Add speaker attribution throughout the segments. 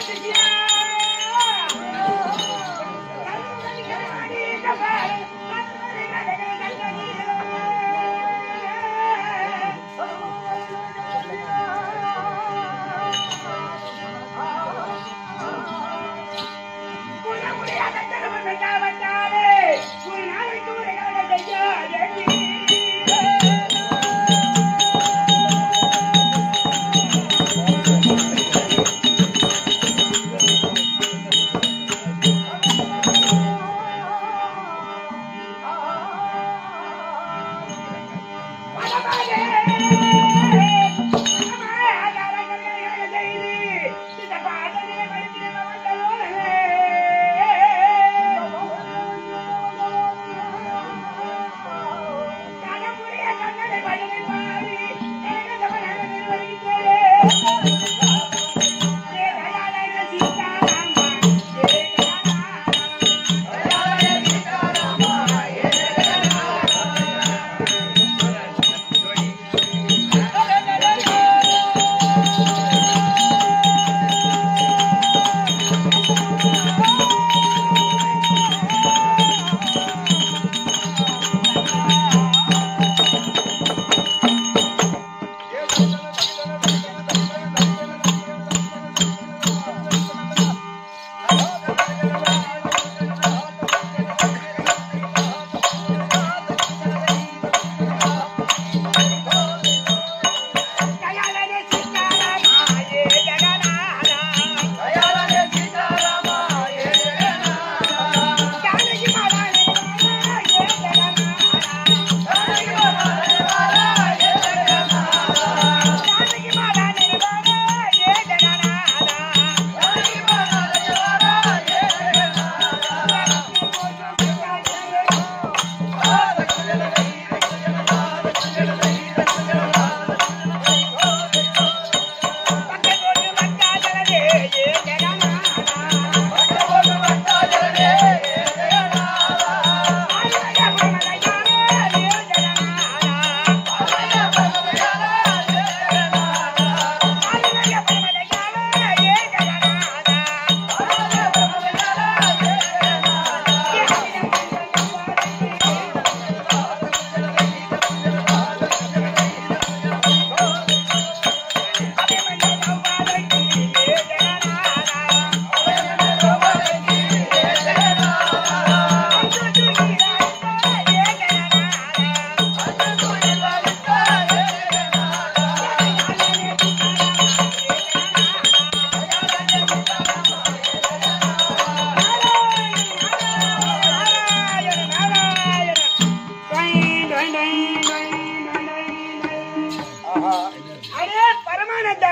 Speaker 1: அடே பரமானந்தா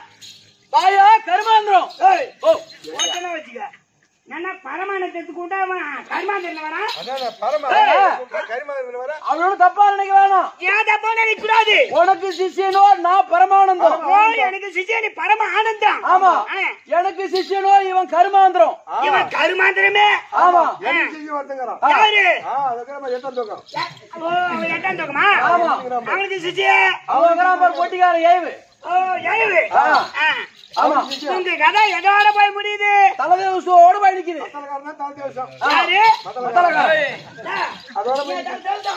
Speaker 2: வாயா கருமாந்திரம்
Speaker 1: ஏய்,
Speaker 2: ஓ
Speaker 1: ஓட்டனா வச்சுக்க நான் பரமானந்தத்துக்கு கூட அவன் கர்மாந்தரில் வரான்
Speaker 3: அதான் பரம கரிமகன் வர
Speaker 2: அவனோட தப்பா நினைக்க வேணாம்
Speaker 1: ஏதா போன நினைக்க கூடாது
Speaker 2: உனக்கு சிஷியனோ நான் பரமானந்தம்
Speaker 1: ஓ எனக்கு சிசியனி பரம ஆனந்தம்
Speaker 2: ஆமா
Speaker 1: ஆ,
Speaker 2: எனக்கு சிஷியனோ இவன் கருமாந்திரம்
Speaker 1: இவன் கருமாந்திரமே
Speaker 2: ஆமா
Speaker 3: என்ன செய்ய வந்துங்கிறான்
Speaker 1: யாரு
Speaker 3: ஆ அதுக்கு நம்ம எத்தனை தூக்கம்
Speaker 1: ஓ அவன் எட்டாம் தோக்கமா
Speaker 2: ஆமா
Speaker 1: அவனுக்கு சிசிய
Speaker 2: அவன் கிராமர் பொட்டிக்கார ஏவு
Speaker 1: ஓ ஏழு
Speaker 2: ஆ. ஆமா
Speaker 1: உங்க கதை எதோட போய் முடியுது
Speaker 2: தலைதேவசோட போய் நிக்குது
Speaker 3: மத்தலக்காரனா தாழ்த்தி வருஷம்
Speaker 1: யாரு
Speaker 2: மத்தளக்காரன்.
Speaker 3: அதோட போய்
Speaker 1: எட்டாம் தோக்கம்.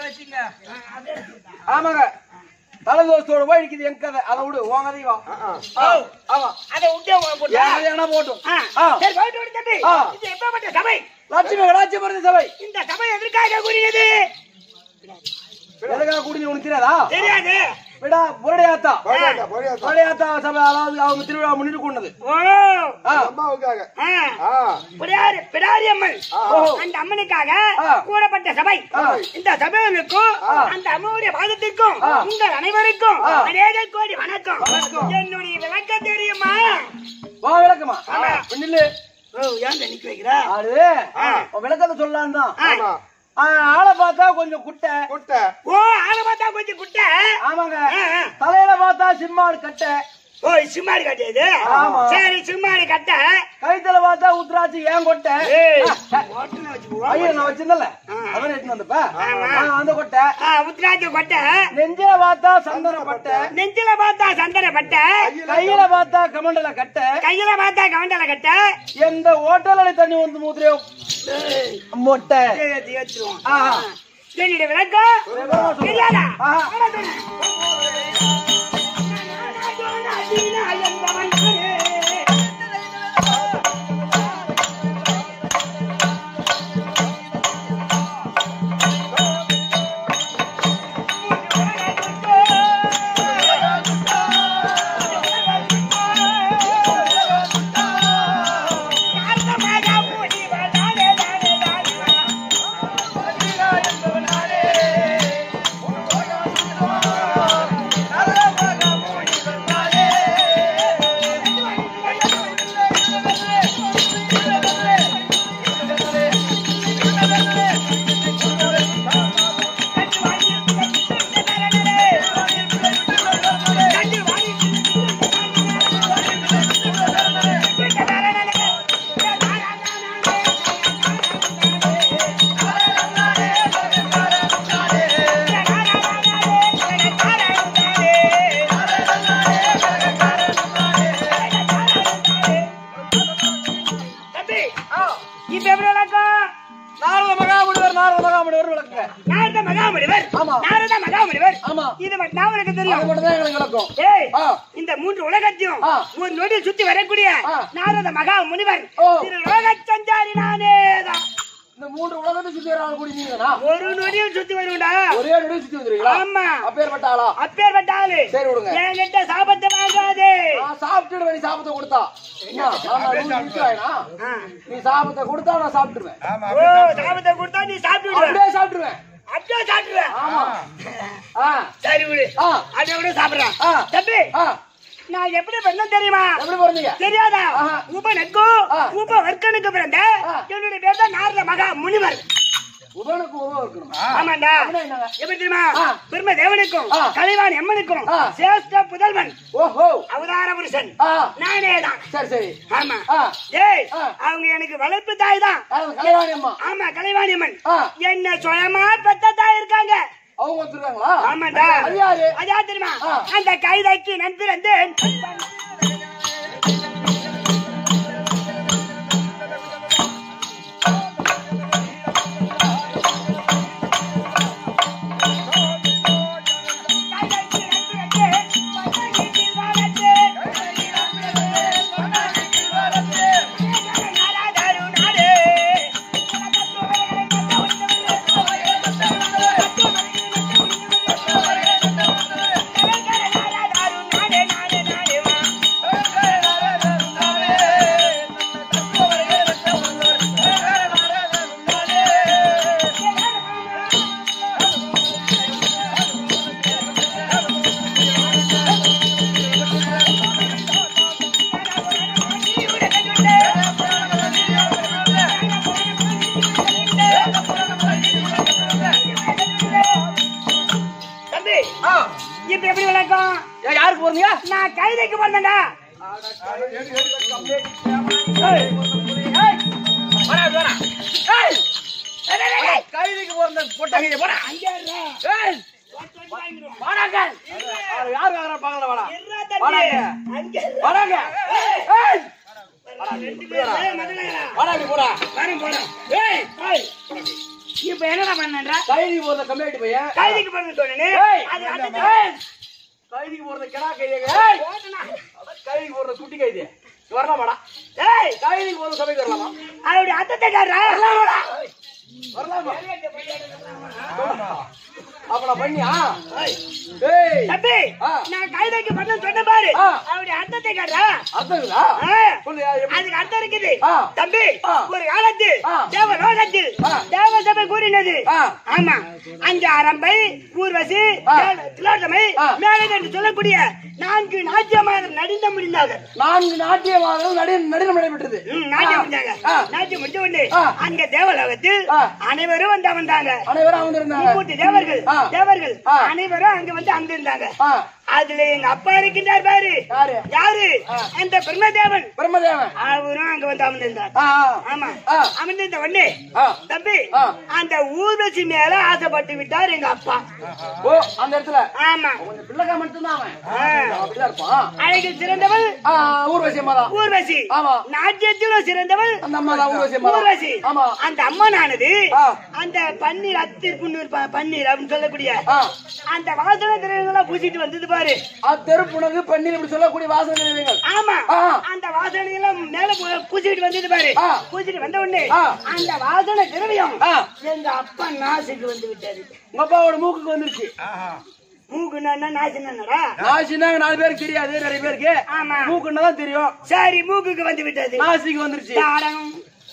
Speaker 2: ஆமாங்க தலைதோஷத்தோட போய் நிக்குது என் கதை அதை விடு உன் கதை வா
Speaker 1: ஓ,
Speaker 2: ஆமா
Speaker 1: அதை விட்டு உங்க போட்டா?
Speaker 2: என் கதை என்ன போட்டும்
Speaker 1: ஆ,
Speaker 2: ஆ.
Speaker 1: சரி, போயிட்டு விடு தம்பி.
Speaker 2: ஆ.
Speaker 1: இது எப்பேற்பட்ட சபை
Speaker 2: லட்சுமி கடாட்சி மருந்து சபை
Speaker 1: இந்த சபை எதற்காக கூறியது
Speaker 2: எதுக்காக குடிஞ்சு உனக்கு தெரியாதா
Speaker 1: தெரியாது
Speaker 2: விடா புரடையாத்தா
Speaker 3: போடியாத்தா போடியாத்தா
Speaker 2: புரடையாத்தா சபை அதாவது அவங்க திருவிழா முன்னிட்டு கொண்டது
Speaker 1: ஓ
Speaker 2: ஆ.
Speaker 3: அம்மாவுக்காக
Speaker 1: ஆ,
Speaker 3: ஆ
Speaker 1: பிடாரி பிடாரி அம்மன்
Speaker 2: ஓஹோ.
Speaker 1: அந்த அம்மனுக்காக
Speaker 2: ஆ.
Speaker 1: கூடப்பட்ட சபை
Speaker 2: ஆ.
Speaker 1: இந்த சபைகளுக்கும் அந்த அம்மாவுடைய பாதத்திற்கும் உங்கள் அனைவருக்கும் அநேக கோடி வணக்கம் என்னுடைய விளக்கம் தெரியுமா
Speaker 2: வா விளக்கமா நில்லு
Speaker 1: ஓ ஏன் நிக்க வைக்கிறா
Speaker 2: ஆடு உன் விளக்கத்தை சொல்லலாம் தான்
Speaker 3: ஆமா
Speaker 2: ஆளை பார்த்தா கொஞ்சம் குட்டை
Speaker 3: குட்டை
Speaker 1: ஓ ஆளை பார்த்தா கொஞ்சம் குட்டை
Speaker 2: ஆமாங்க
Speaker 1: ஆ, ஆ.
Speaker 2: தலையில பார்த்தா சிம்மாடு கட்டை
Speaker 1: ஓ சிம்மாடி கட்டியது
Speaker 2: ஆமா.
Speaker 1: சரி சிம்மாடி கட்ட
Speaker 2: கைத்தல பார்த்தா உத்ராட்சி ஏன் கொட்டை
Speaker 1: ஏய்,
Speaker 2: ஆ,
Speaker 1: ஓட்டுல வச்சுக்குவோம்.
Speaker 2: ஐயோ நான் வச்சிருந்தல
Speaker 1: ஆ.
Speaker 2: அவன் எடுத்து வந்தப்ப
Speaker 1: ஆமா.
Speaker 2: ஆ, அந்த கொட்டை
Speaker 1: ஆ, உத்திராட்ச கொட்டை
Speaker 2: நெஞ்சில பார்த்தா சந்தன பட்டை
Speaker 1: நெஞ்சில பார்த்தா சந்தன பட்டை
Speaker 2: கையில பார்த்தா கமண்டல கட்டை
Speaker 1: கையில பார்த்தா கவண்டல கட்டை
Speaker 2: எந்த ஹோட்டல்ல தண்ணி வந்து மூத்திரையோ மொட்டை
Speaker 1: ஏத்தி ஏத்துருவோம்.
Speaker 2: ஆஹா.
Speaker 1: என்னுடைய விளக்கம்
Speaker 2: விவரமா சொல்லு.
Speaker 1: தெரியாதா
Speaker 2: ஆஹா.
Speaker 1: ஆனா சொல்லு. அடினா என்பவன் நானே. தம்பி, இப்ப எப்படி விளக்கம்?
Speaker 2: நாரத மகாமுனிவர் நாரத மகாமுனிவர் விளக்குங்க
Speaker 1: நாரத மகாமுனிவர்
Speaker 2: ஆமா.
Speaker 1: நாரத மகாமுனிவர்
Speaker 2: ஆமா
Speaker 1: இது மட்டும் நான் உனக்கு
Speaker 2: அது
Speaker 1: தெரியும்
Speaker 2: மட்டும் தான் எங்களுக்கு விளக்கம்
Speaker 1: ஏய்,
Speaker 2: ஆ.
Speaker 1: இந்த மூன்று உலகத்தையும்
Speaker 2: ஆ.
Speaker 1: ஒரு நொடி சுத்தி வரக்கூடிய
Speaker 2: ஆ.
Speaker 1: நாரத மகா முனிவர்
Speaker 2: ஓ.
Speaker 1: திரு லோக சஞ்சாரி நானேதான்
Speaker 2: இந்த மூன்று உலகத்தை சுத்தி வர ஆள் கூடி நீங்கண்ணா
Speaker 1: ஒரு நொடியும் சுத்தி வருவா
Speaker 2: ஒரே நடுவு சுத்தி வந்துருவீங்களா
Speaker 1: ஆமா
Speaker 2: அப்பேற்பட்ட ஆளா
Speaker 1: அப்பேற்பட்ட ஆளு
Speaker 2: சரி விடுங்க
Speaker 1: என்கிட்ட சாபத்தை வாங்காதே
Speaker 2: நான் சாப்பிட்டுடுவேன் நீ சாபத்தை கொடுத்தா என்ன நான் நடுவுல நிறுத்துவாயினா?
Speaker 1: ஆ.
Speaker 2: நீ சாபத்தை கொடுத்தா நான் சாப்பிட்டுருவேன்
Speaker 1: ஓ சாபத்தை கொடுத்தா நீ சாப்பிடுவ
Speaker 2: அப்படியே சாப்பிட்டுருவேன்
Speaker 1: அப்படியே சாப்பிடுவேன்
Speaker 2: ஆமா ஆ
Speaker 1: சரி விடு
Speaker 2: ஆ
Speaker 1: அப்படியே விட சாப்பிடுறான்
Speaker 2: ஆ.
Speaker 1: தம்பி
Speaker 2: ஆ
Speaker 1: நான் எப்படி பண்ண தெரியுமா
Speaker 2: எப்படி பிறந்தீங்க
Speaker 1: தெரியாதா
Speaker 2: ஆஹா.
Speaker 1: உபனுக்கு
Speaker 2: ஆ.
Speaker 1: உப வர்க்கனுக்கு பிறந்த
Speaker 2: ஆ.
Speaker 1: என்னுடைய பேர் தான் நாரத மகா முனிவர்
Speaker 2: உதவனுக்கு உதவ இருக்கணும்
Speaker 1: ஆமாண்டா
Speaker 2: அப்படின்னா என்னங்க
Speaker 1: எப்படி தெரியுமா
Speaker 2: ஆ.
Speaker 1: பெரும தேவனுக்கும்
Speaker 2: ஆ.
Speaker 1: கலைவாணி அம்மனுக்கும்
Speaker 2: ஆ.
Speaker 1: சேஷ்ட புதல்வன்
Speaker 2: ஓஹோ
Speaker 1: அவதார புருஷன்
Speaker 2: ஆ
Speaker 1: நானே தான்
Speaker 2: சரி சரி
Speaker 1: ஆமா
Speaker 2: ஆ
Speaker 1: ஏய்
Speaker 2: ஆ.
Speaker 1: அவங்க எனக்கு வளர்ப்பு தாய் தான்
Speaker 2: யாரு கலைவாணி அம்மா
Speaker 1: ஆமா கலைவாணி அம்மன்
Speaker 2: ஆ
Speaker 1: என்ன சுயமா பெத்த தாய் இருக்காங்க
Speaker 2: அவங்க வந்துருக்காங்களா
Speaker 1: ஆமாண்டா
Speaker 2: அது யாரு
Speaker 1: அதா தெரியுமா
Speaker 2: ஆ.
Speaker 1: அந்த கைதைக்கு நன்பிறந்தேன் தம்பி
Speaker 2: ஆ
Speaker 1: இப்ப எப்படி விளக்கம்
Speaker 2: ஏன் யாருக்கு போறீங்க
Speaker 1: நான் கைதைக்கு பிறந்தேன்டா
Speaker 2: கைதிக்கு போற பொட்டகைய போடா
Speaker 1: அங்கே இருடா.
Speaker 2: ஏய்
Speaker 1: வாங்கிடுவோம்.
Speaker 2: வாடாங்க யார் வாங்குறா பாக்கல வாடா
Speaker 1: இருடா தம்பி.
Speaker 2: வாடாங்க.
Speaker 1: அங்கே இருடா.
Speaker 2: வாடாங்க ஏய்
Speaker 1: ரெண்டு பேரும் ஏய், முதலாளா.
Speaker 2: வாடா நீ போடா
Speaker 1: வரேன், போறேன். ஏய், ஏய். இப்ப என்னடா பண்ணேன்றா?
Speaker 2: கைதிக்கு போற கம்மியாயிட்டு பையன்
Speaker 1: கைதிக்கு பிறந்து சொன்னேனே.
Speaker 2: ஏய்.
Speaker 1: அது அந்த
Speaker 2: ஏய். கைதிக்கு போறது கிடா கைதிங்க ஏய்
Speaker 1: போட்டுனா.
Speaker 2: கைதிக்கு போறது குட்டி கைதி வரலாமாடா
Speaker 1: ஏய்,
Speaker 2: கைதிக்கு போறது சபைக்கு வரலாமா
Speaker 1: அவருடைய அத்தத்தைக்காரரா?
Speaker 2: வரலாமா அப்படா பண்ணியா ஏய்
Speaker 1: தம்பி,
Speaker 2: ஆ.
Speaker 1: நான் கைதைக்கு பிறந்தேன்னு சொன்னேன் பாரு.
Speaker 2: ஆ.
Speaker 1: அவருடைய அத்தத்தைக்காரரா?
Speaker 2: அர்த்தங்களா
Speaker 1: ஆ.
Speaker 2: சொல்லு யா, எப்படி
Speaker 1: அதுக்கு அர்த்தம் இருக்குது
Speaker 2: ஆ.
Speaker 1: தம்பி
Speaker 2: ஆ.
Speaker 1: ஒரு காலத்தில்
Speaker 2: ஆ.
Speaker 1: தேவலோகத்தில்
Speaker 2: ஆ.
Speaker 1: தேவசபை கூறினது
Speaker 2: ஆ.
Speaker 1: ஆமா அங்க அரம்பை ஊர்வசி
Speaker 2: ஆ.
Speaker 1: திலோட்டமை
Speaker 2: ஆ.
Speaker 1: மேலது என்று சொல்லக்கூடிய நான்கு நாட்டியமாக நடிந்த முடிந்தார்கள்
Speaker 2: நான்கு நாட்டியமானது நடி நடினம் நடைபெற்றது
Speaker 1: ம், நாட்டியம்
Speaker 2: ஆ.
Speaker 1: முடிஞ்சாங்க
Speaker 2: ஆ.
Speaker 1: நாட்டியம் முடிஞ்ச உடனே
Speaker 2: ஆ.
Speaker 1: அங்க தேவலோகத்தில்
Speaker 2: ஆ.
Speaker 1: அனைவரும் வந்து அமர்ந்தாங்க
Speaker 2: அனைவரும் அமர்ந்திருந்தாங்க
Speaker 1: முக்கூட்டு தேவர்கள்
Speaker 2: ஆ.
Speaker 1: தேவர்கள்
Speaker 2: ஆ.
Speaker 1: அனைவரும் அங்க வந்து அமர்ந்திருந்தாங்க
Speaker 2: ஆ
Speaker 1: அதுல எங்க அப்பா இருக்கின்றார் பாரு
Speaker 2: யாரு
Speaker 1: யாரு அந்த பிரம்மதேவன்
Speaker 2: பிரம்மதேவன்
Speaker 1: அவரும் அங்க வந்து அமர்ந்திருந்தார்
Speaker 2: ஆ
Speaker 1: ஆமா
Speaker 2: ஆ.
Speaker 1: அமர்ந்திருந்த உடனே
Speaker 2: ஆ.
Speaker 1: தம்பி
Speaker 2: ஆ.
Speaker 1: அந்த ஊர்வசி மேல ஆசைப்பட்டு விட்டார் எங்க அப்பா
Speaker 2: ஓ அந்த இடத்துல
Speaker 1: ஆமா
Speaker 2: கொஞ்சம் பிள்ளைக்கா மட்டும்தான் அவன்
Speaker 1: ஆ.
Speaker 2: அப்படிதான் இருப்பான்
Speaker 1: அழகில் சிறந்தவள்
Speaker 2: ஆ, ஊர்வசி அம்மா தான்
Speaker 1: ஊர்வசி
Speaker 2: ஆமா.
Speaker 1: நாட்டியத்திலும் சிறந்தவள்
Speaker 2: அந்த அம்மா தான் ஊர்வசி அம்மா தான்.
Speaker 1: ஊர்வசி
Speaker 2: ஆமா
Speaker 1: அந்த அம்மனானது
Speaker 2: ஆ.
Speaker 1: அந்த பன்னீர் அத்தி புண்ணூர் ப- பன்னீர் அப்படின்னு சொல்லக்கூடிய
Speaker 2: ஆ.
Speaker 1: அந்த வாசனை திரவியங்களா பூசிட்டு வந்தது பாரு
Speaker 2: ஆ, தெருப்புணகு பன்னீர் இப்படி சொல்லக்கூடிய வாசனை நினைவுகள்
Speaker 1: ஆமா
Speaker 2: ஆ.
Speaker 1: அந்த வாசனை எல்லாம் மேல பூ- பூசிட்டு வந்தது பாரு
Speaker 2: ஆ.
Speaker 1: பூசிட்டு வந்த உடனே
Speaker 2: ஆ.
Speaker 1: அந்த வாசனை திரவியம்
Speaker 2: ஆ.
Speaker 1: எங்க அப்பா நாசுக்கு வந்து விட்டாரு
Speaker 2: உங்க அப்பாவோட மூக்குக்கு வந்துருச்சு
Speaker 1: மூக்குன்னா நாசுனடா
Speaker 2: நாசினாங்க நாலு பேருக்கு தெரியாது நிறைய பேருக்கு
Speaker 1: ஆமா
Speaker 2: மூக்குன்னா தான் தெரியும்
Speaker 1: சரி மூக்குக்கு வந்து விட்டது
Speaker 2: நாசிக்கு வந்துருச்சு
Speaker 1: தாரம்.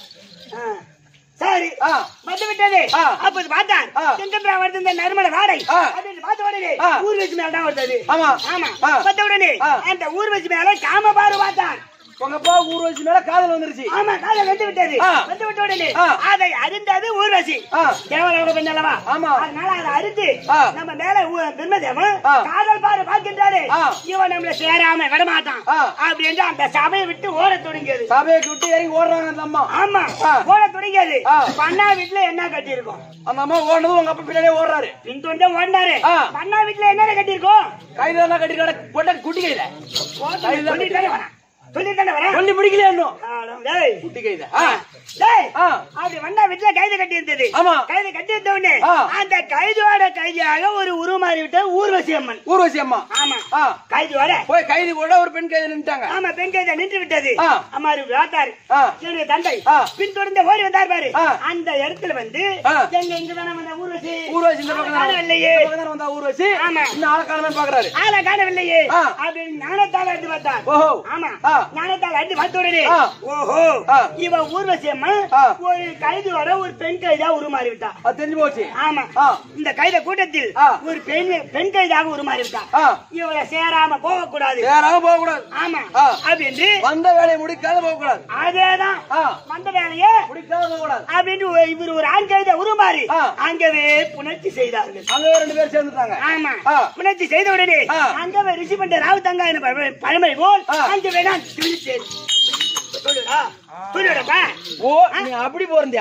Speaker 1: ஆ. சரி
Speaker 2: ஆ.
Speaker 1: வந்து விட்டது
Speaker 2: ஆ.
Speaker 1: அப்போது பார்த்தான்
Speaker 2: ஆ.
Speaker 1: எங்கப்பா வருது இந்த நறுமண வாடை
Speaker 2: ஆ.
Speaker 1: அப்படின்னு பார்த்த உடனே
Speaker 2: ஆ.
Speaker 1: ஊர்வசி மேல தான் வருது
Speaker 2: ஆமா.
Speaker 1: ஆமா
Speaker 2: ஆ.
Speaker 1: பார்த்த உடனே
Speaker 2: ஆ.
Speaker 1: அந்த ஊர்வசி மேல காம பாரு பார்த்தான்
Speaker 2: உங்க அப்பா ஊர்வசி மேல காதல் வந்துருச்சு
Speaker 1: ஆமா காலை வந்து விட்டது
Speaker 2: ஆ.
Speaker 1: வந்து விட்ட உடனே
Speaker 2: ஆ.
Speaker 1: அதை அறிந்தது ஊர்வசி
Speaker 2: ஆ.
Speaker 1: தேவலோக பெண் அல்லவா
Speaker 2: ஆமா.
Speaker 1: அதனால அதை அறிந்து
Speaker 2: ஆ.
Speaker 1: நம்ம மேல ஊ- பிரம்மதேவன்
Speaker 2: ஆ.
Speaker 1: காதல் பாரு பார்க்கின்றாரு
Speaker 2: ஆ.
Speaker 1: இவன் நம்மள சேராம விடமாட்டான்
Speaker 2: ஆ.
Speaker 1: அப்படின்னு அந்த சபையை விட்டு ஓட தொடங்கியது
Speaker 2: சபையை விட்டு இறங்கி ஓடுறாங்க அந்த அம்மா
Speaker 1: ஆமா
Speaker 2: ஆ.
Speaker 1: ஓட தொடங்கியது
Speaker 2: ஆ.
Speaker 1: பண்ணா வீட்டுல என்ன கட்டியிருக்கோம்
Speaker 2: அந்த அம்மா ஓடுனதும் உங்க அப்பா பின்னாடியே ஓடுறாரு
Speaker 1: பின் தொண்டை ஓடினாரு
Speaker 2: ஆ.
Speaker 1: பண்ணா வீட்டுல என்ன கட்டியிருக்கோம்
Speaker 2: கையில தான் கட்டி கடை போட்ட குட்டி கையில கையில
Speaker 1: சொல்லிட்டானே வரேன் சொல்லிட்டானே வரேன்
Speaker 2: சொல்லி முடிக்கலையா இன்னும்
Speaker 1: ஆடம், டேய்.
Speaker 2: குட்டி கையில
Speaker 1: ஆ. டேய்,
Speaker 2: ஆ.
Speaker 1: அப்படி வந்தா வீட்டுல கைது கட்டி இருந்தது
Speaker 2: ஆமா.
Speaker 1: கைது கட்டி இருந்த உடனே
Speaker 2: ஆ.
Speaker 1: அந்த கைதியோட கைதியாக ஒரு உருமாறி விட்ட ஊர்வசி அம்மன்
Speaker 2: ஊர்வசி அம்மா
Speaker 1: ஆமா
Speaker 2: ஆ.
Speaker 1: கைதியோட
Speaker 2: போய் கைது கூட ஒரு பெண் கைது நின்ட்டாங்க
Speaker 1: ஆமா பெண் கைதை நின்று விட்டது
Speaker 2: ஆ.
Speaker 1: அம்மா பார்த்தாரு
Speaker 2: ஆ.
Speaker 1: என்னுடைய தந்தை
Speaker 2: ஆ.
Speaker 1: பின்தொடர்ந்து ஓடி வந்தார் பாரு
Speaker 2: ஆ.
Speaker 1: அந்த இடத்துல வந்து
Speaker 2: ஆ.
Speaker 1: எங்க இங்கதானே வந்த ஊர்வசி
Speaker 2: ஊர்வசி இந்த பக்கம் தான்
Speaker 1: காணவில்லையே
Speaker 2: இந்த பக்கம் தானே வந்தா ஊர்வசி
Speaker 1: ஆமா.
Speaker 2: இன்னும் ஆள காணமே பாக்குறாரு
Speaker 1: ஆளை காணவில்லையே
Speaker 2: ஆ.
Speaker 1: அப்படின்னு ஞானத்தால் அடித்து பார்த்தார்
Speaker 2: ஓஹோ
Speaker 1: ஆமா
Speaker 2: ஆ.
Speaker 1: ஞானத்தால் அடித்து பார்த்த உடனே
Speaker 2: ஆ.
Speaker 1: ஓஹோ
Speaker 2: ஆ.
Speaker 1: இவ ஊர்வசி அம்மா
Speaker 2: ஆ.
Speaker 1: ஒரு கைதியோட ஒரு பெண் கைதா உருமாறி விட்டா
Speaker 2: அது தெரிஞ்சு போச்சு
Speaker 1: ஆமா
Speaker 2: ஆ.
Speaker 1: இந்த கைத கூட்டத்தில்
Speaker 2: ஆ.
Speaker 1: ஒரு பெண் பெண் கைதாக உருமாறி விட்டா
Speaker 2: ஆ.
Speaker 1: இவளை சேராம போக கூடாது
Speaker 2: யாராவது போக கூடாது
Speaker 1: ஆமா
Speaker 2: ஆ.
Speaker 1: அப்படின்னு
Speaker 2: வந்த வேலையை முடிக்காத போக கூடாது
Speaker 1: அதேதான்
Speaker 2: ஆ.
Speaker 1: வந்த வேலையே
Speaker 2: முடிக்காத போக கூடாது
Speaker 1: அப்படின்னு ஒரு- இவர் ஒரு ஆண் கைத உருமாறி
Speaker 2: ஆ.
Speaker 1: அங்கவே புணர்ச்சி செய்தார்கள்
Speaker 2: அங்க ரெண்டு பேர் சேர்ந்துட்டாங்க
Speaker 1: ஆமா
Speaker 2: ஆ.
Speaker 1: புணர்ச்சி செய்த உடனே
Speaker 2: ஆ.
Speaker 1: அங்கவே ரிஷி பண்ட ராவுத்தங்கா என பழமொழி- பழமொழி போல்
Speaker 2: ஆ.
Speaker 1: அங்கவே நான் துணிச்சேன் சொல்லுடா சொல்லுடப்பா
Speaker 2: ஓ நீ அப்படி போறந்தியா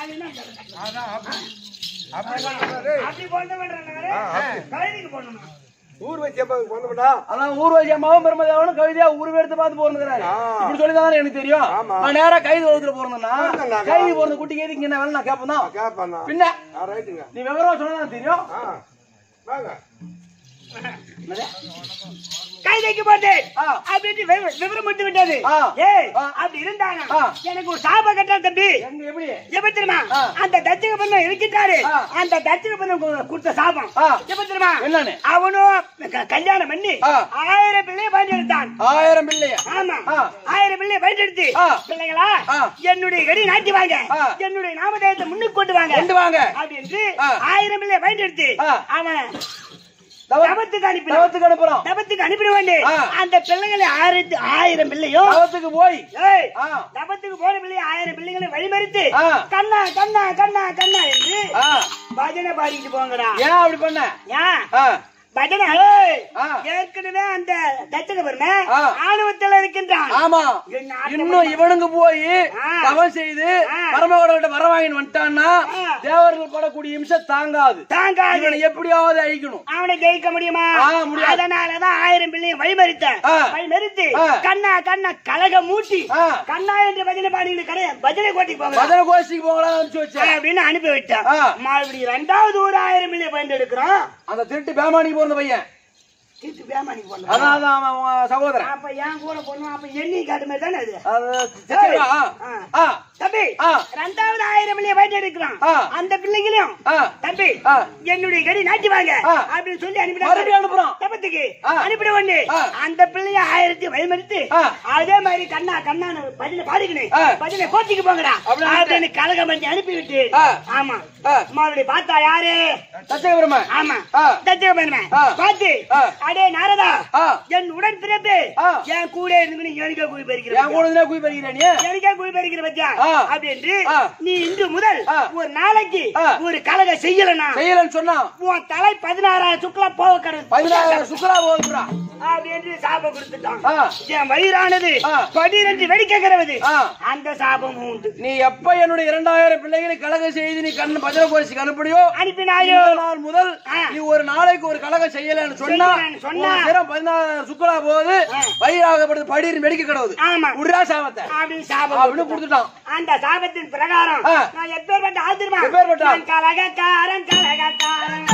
Speaker 1: அப்படி போன பண்றாங்க கழுதிக்கு போடணுமா
Speaker 3: ஊர்வசி அம்மாவுக்கு பொண்ணுடா
Speaker 2: அதான் ஊர்வசி அம்மாவும் பெருமதியாவும் கவிதையா உருவெடுத்து பார்த்து போறதுங்கிறாரு
Speaker 3: ஆ.
Speaker 2: இப்படி சொல்லி தான் எனக்கு தெரியும்
Speaker 3: ஆமா.
Speaker 2: நான் நேரா கைது வகுத்துல போறேன்னா
Speaker 3: போறேன்னாக்கா.
Speaker 2: கைது போறது குட்டி கைதுக்கு என்ன வேலை நான் கேட்பேன் தான்
Speaker 3: கேப்பண்ணா
Speaker 2: பின்ன
Speaker 3: ஆ ரைட்டுங்க
Speaker 2: நீ விவரம் சொன்னா எனக்கு தெரியும்
Speaker 3: ஆ வாங்க
Speaker 1: கைதைக்கு போட்டு
Speaker 2: ஆ.
Speaker 1: அப்படின்னு விவ- விவரம் விட்டு விட்டது
Speaker 2: ஆ.
Speaker 1: ஏய்
Speaker 2: ஆ.
Speaker 1: அப்படி இருந்தாங்க
Speaker 2: ஆ.
Speaker 1: எனக்கு ஒரு சாப கட்டா தம்பி
Speaker 2: எங்க எப்படி
Speaker 1: எப்படி தெரியுமா
Speaker 2: ஆ.
Speaker 1: அந்த தச்சக பண்ண இருக்கின்றாரு
Speaker 2: ஆ.
Speaker 1: அந்த தச்சக பண்ண கொடுத்த சாபம்
Speaker 2: ஆ.
Speaker 1: எப்படி தெரியுமா
Speaker 2: என்னன்னு
Speaker 1: அவனும் க- கல்யாணம் பண்ணி
Speaker 2: ஆ.
Speaker 1: ஆயிரம் பிள்ளைய பயன்படுத்தான்
Speaker 2: ஆயிரம் பிள்ளைய
Speaker 1: ஆமா
Speaker 2: ஆ.
Speaker 1: ஆயிரம் பிள்ளைய பயன்படுத்தி
Speaker 2: ஆ.
Speaker 1: பிள்ளைங்களா
Speaker 2: ஆ.
Speaker 1: என்னுடைய கடி நாட்டி வாங்க
Speaker 2: ஆ.
Speaker 1: என்னுடைய நாமதேயத்தை முன்னுக்கு கொண்டு வாங்க
Speaker 2: கொண்டு வாங்க
Speaker 1: அப்படின்னு
Speaker 2: ஆ.
Speaker 1: ஆயிரம் பிள்ளைய பயன்படுத்தி
Speaker 2: ஆ.
Speaker 1: அவன்
Speaker 2: தவ-
Speaker 1: தவத்துக்கு அனுப்பினான்
Speaker 2: தவத்துக்கு அனுப்புறோம்
Speaker 1: தபத்துக்கு அனுப்பிடுவாங்க
Speaker 2: ஆ.
Speaker 1: அந்த பிள்ளைகளை ஆயிரத்து ஆயிரம் பிள்ளையும்
Speaker 2: தவத்துக்கு போய்
Speaker 1: ஏய்,
Speaker 2: ஆ.
Speaker 1: தபத்துக்கு போன பிள்ளை ஆயிரம் பிள்ளைகளை வழிமறித்து
Speaker 2: ஆ.
Speaker 1: கண்ணா கண்ணா கண்ணா கண்ணா என்று
Speaker 2: ஆ.
Speaker 1: பஜனை பாடிட்டு போங்கடா
Speaker 2: ஏன் அப்படி பண்ண
Speaker 1: ஏன்
Speaker 2: ஆ.
Speaker 1: பஜனை ஏய்,
Speaker 2: ஆ.
Speaker 1: ஏற்கனவே அந்த தச்சக பெருமை
Speaker 2: ஆ.
Speaker 1: ஆணவத்தில் இருக்கின்றான்
Speaker 2: ஆமா
Speaker 1: என்ன ஆட்டம்
Speaker 2: இன்னும் இவனுங்க போய்
Speaker 1: ஆ.
Speaker 2: தவம் செய்து
Speaker 1: ஆ.
Speaker 2: பரமகோட வர வாங்கிட்டு வந்துட்டான்னா
Speaker 1: ஆ.
Speaker 2: தேவர்கள் படக்கூடிய இம்சம் தாங்காது
Speaker 1: தாங்காது
Speaker 2: இவனை எப்படியாவது அழிக்கணும்
Speaker 1: அவனை ஜெயிக்க முடியுமா
Speaker 2: ஆ, முடியாது.
Speaker 1: அதனாலதான் ஆயிரம் பிள்ளையை வழிமறித்த
Speaker 2: ஆ.
Speaker 1: வழிமறித்து
Speaker 2: ஆ.
Speaker 1: கண்ணா கண்ணா கலக மூட்டி
Speaker 2: ஆ.
Speaker 1: கண்ணா என்று பஜனை பாடிட்டு கடை பஜனை கோட்டிக்கு போங்க
Speaker 2: மதன கோஷ்டிக்கு போகலாம் அனுப்பிச்சு வச்சேன்
Speaker 1: அப்படின்னு அனுப்பி விட்டேன்
Speaker 2: ஆ.
Speaker 1: மறுபடியும் ரெண்டாவது ஒரு ஆயிரம் மில்லிய பயந்து எடுக்கிறோம்
Speaker 2: அந்த திருட்டு பேமானிக்கு போறந்த பையன்
Speaker 1: திருப்பி பேமானிக்கு போனோம்
Speaker 2: அதான் அதான் அவன் உன் சகோதரன்
Speaker 1: அப்ப என் கூட பொண்ணும் அப்ப எண்ணி காட்டு மாதிரி தானே அது
Speaker 2: அது சத்தியமா?
Speaker 1: ஆ.
Speaker 2: ஆ.
Speaker 1: தம்பி
Speaker 2: ஆ.
Speaker 1: ரெண்டாவது ஆயிரம் மில்லிய பயந்து எடுக்கிறான்
Speaker 2: ஆ.
Speaker 1: அந்த பிள்ளைகளையும்
Speaker 2: ஆ.
Speaker 1: தம்பி
Speaker 2: ஆ.
Speaker 1: என்னுடைய கடி நாட்டி வாங்க
Speaker 2: ஆ.
Speaker 1: அப்படின்னு சொல்லி
Speaker 2: மறுபடியும்
Speaker 1: அனுப்பிட்டாங்க
Speaker 2: அனுப்புறோம்
Speaker 1: தப்பத்துக்கு
Speaker 2: ஆ.
Speaker 1: அனுப்பிட ஒண்ணு
Speaker 2: ஆ.
Speaker 1: அந்த பிள்ளைய ஆயிரத்தி வழிமறித்து
Speaker 2: ஆ.
Speaker 1: அதே மாதிரி கண்ணா கண்ணா பஜனை பாடிக்கணும்
Speaker 2: ஆ.
Speaker 1: பஜனை கோச்சிக்கு போங்கடா
Speaker 2: அப்படி
Speaker 1: அப்படின்னு கலகம் பண்ணி அனுப்பி விட்டு
Speaker 2: ஆ.
Speaker 1: ஆமா
Speaker 2: ஆ.
Speaker 1: மறுபடியும் பார்த்தா யாரு
Speaker 2: சத்திய பெருமை
Speaker 1: ஆமா
Speaker 2: ஆ.
Speaker 1: தச்சக பெருமை
Speaker 2: ஆ.
Speaker 1: பார்த்து
Speaker 2: ஆ.
Speaker 1: அடே நாரதா
Speaker 2: ஆ.
Speaker 1: என் உடன் பிறப்பு
Speaker 2: ஆ.
Speaker 1: என் கூட இருந்து எனக்கே கூலி
Speaker 2: என்
Speaker 1: பறிக்கிற
Speaker 2: கூட குய் பறிக்கிற நீ
Speaker 1: எனக்கே கூலி பறிக்கிற பத்தியா
Speaker 2: ஆ. ஆ.
Speaker 1: அப்படின்னு
Speaker 2: ஆ.
Speaker 1: நீ இன்று முதல்
Speaker 2: ஆ.
Speaker 1: ஒரு நாளைக்கு
Speaker 2: ஆ.
Speaker 1: ஒரு கலக செய்யலனா
Speaker 2: செய்யலன்னு சொன்னா
Speaker 1: உன் தலை பதினாறாயிரம் சுக்லா போக கிடக்கு
Speaker 2: பதினாயிரம் சுக்கரா போகுதுடா
Speaker 1: அப்படின்னு சாபம் கொடுத்துட்டான்
Speaker 2: ஆ.
Speaker 1: என் வயிறானது
Speaker 2: ஆ.
Speaker 1: பனிரெண்டு வெடிக்க கிடவுது
Speaker 2: ஆ.
Speaker 1: அந்த சாபமும் உண்டு
Speaker 2: நீ எப்ப என்னுடைய இரண்டாயிரம் பிள்ளைகளை கலகம் செய்து நீ கண் பஜனை கோரிச்சுக்கு அனுப்பினியோ
Speaker 1: அனுப்பினாயோ
Speaker 2: இந்த நாள் முதல்
Speaker 1: ஆ.
Speaker 2: நீ ஒரு நாளைக்கு ஒரு கலகம் செய்யலன்னு சொன்னா
Speaker 1: செய்யலன்னு சொன்னா.
Speaker 2: ஒரு தினம் பதினாறு சுக்கரா போகுது
Speaker 1: ஆ.
Speaker 2: வயிறாகப்படுது படின்னு வெடிக்க கிடவுது
Speaker 1: ஆமா
Speaker 2: உடா சாபத்தை
Speaker 1: அப்படின்னு சாபம்
Speaker 2: அப்படின்னு
Speaker 1: கொடுத்துட்டான்.
Speaker 2: கொடுத்துட்டான்
Speaker 1: அந்த சாபத்தின் பிரகாரம்
Speaker 2: ஆ.
Speaker 1: நான் எப்பேற்பட்ட ஆத்திரமா
Speaker 2: எப்பேர்ப்பட்ட ஆள்?
Speaker 1: கலகக்காரன் கலகக்காரன்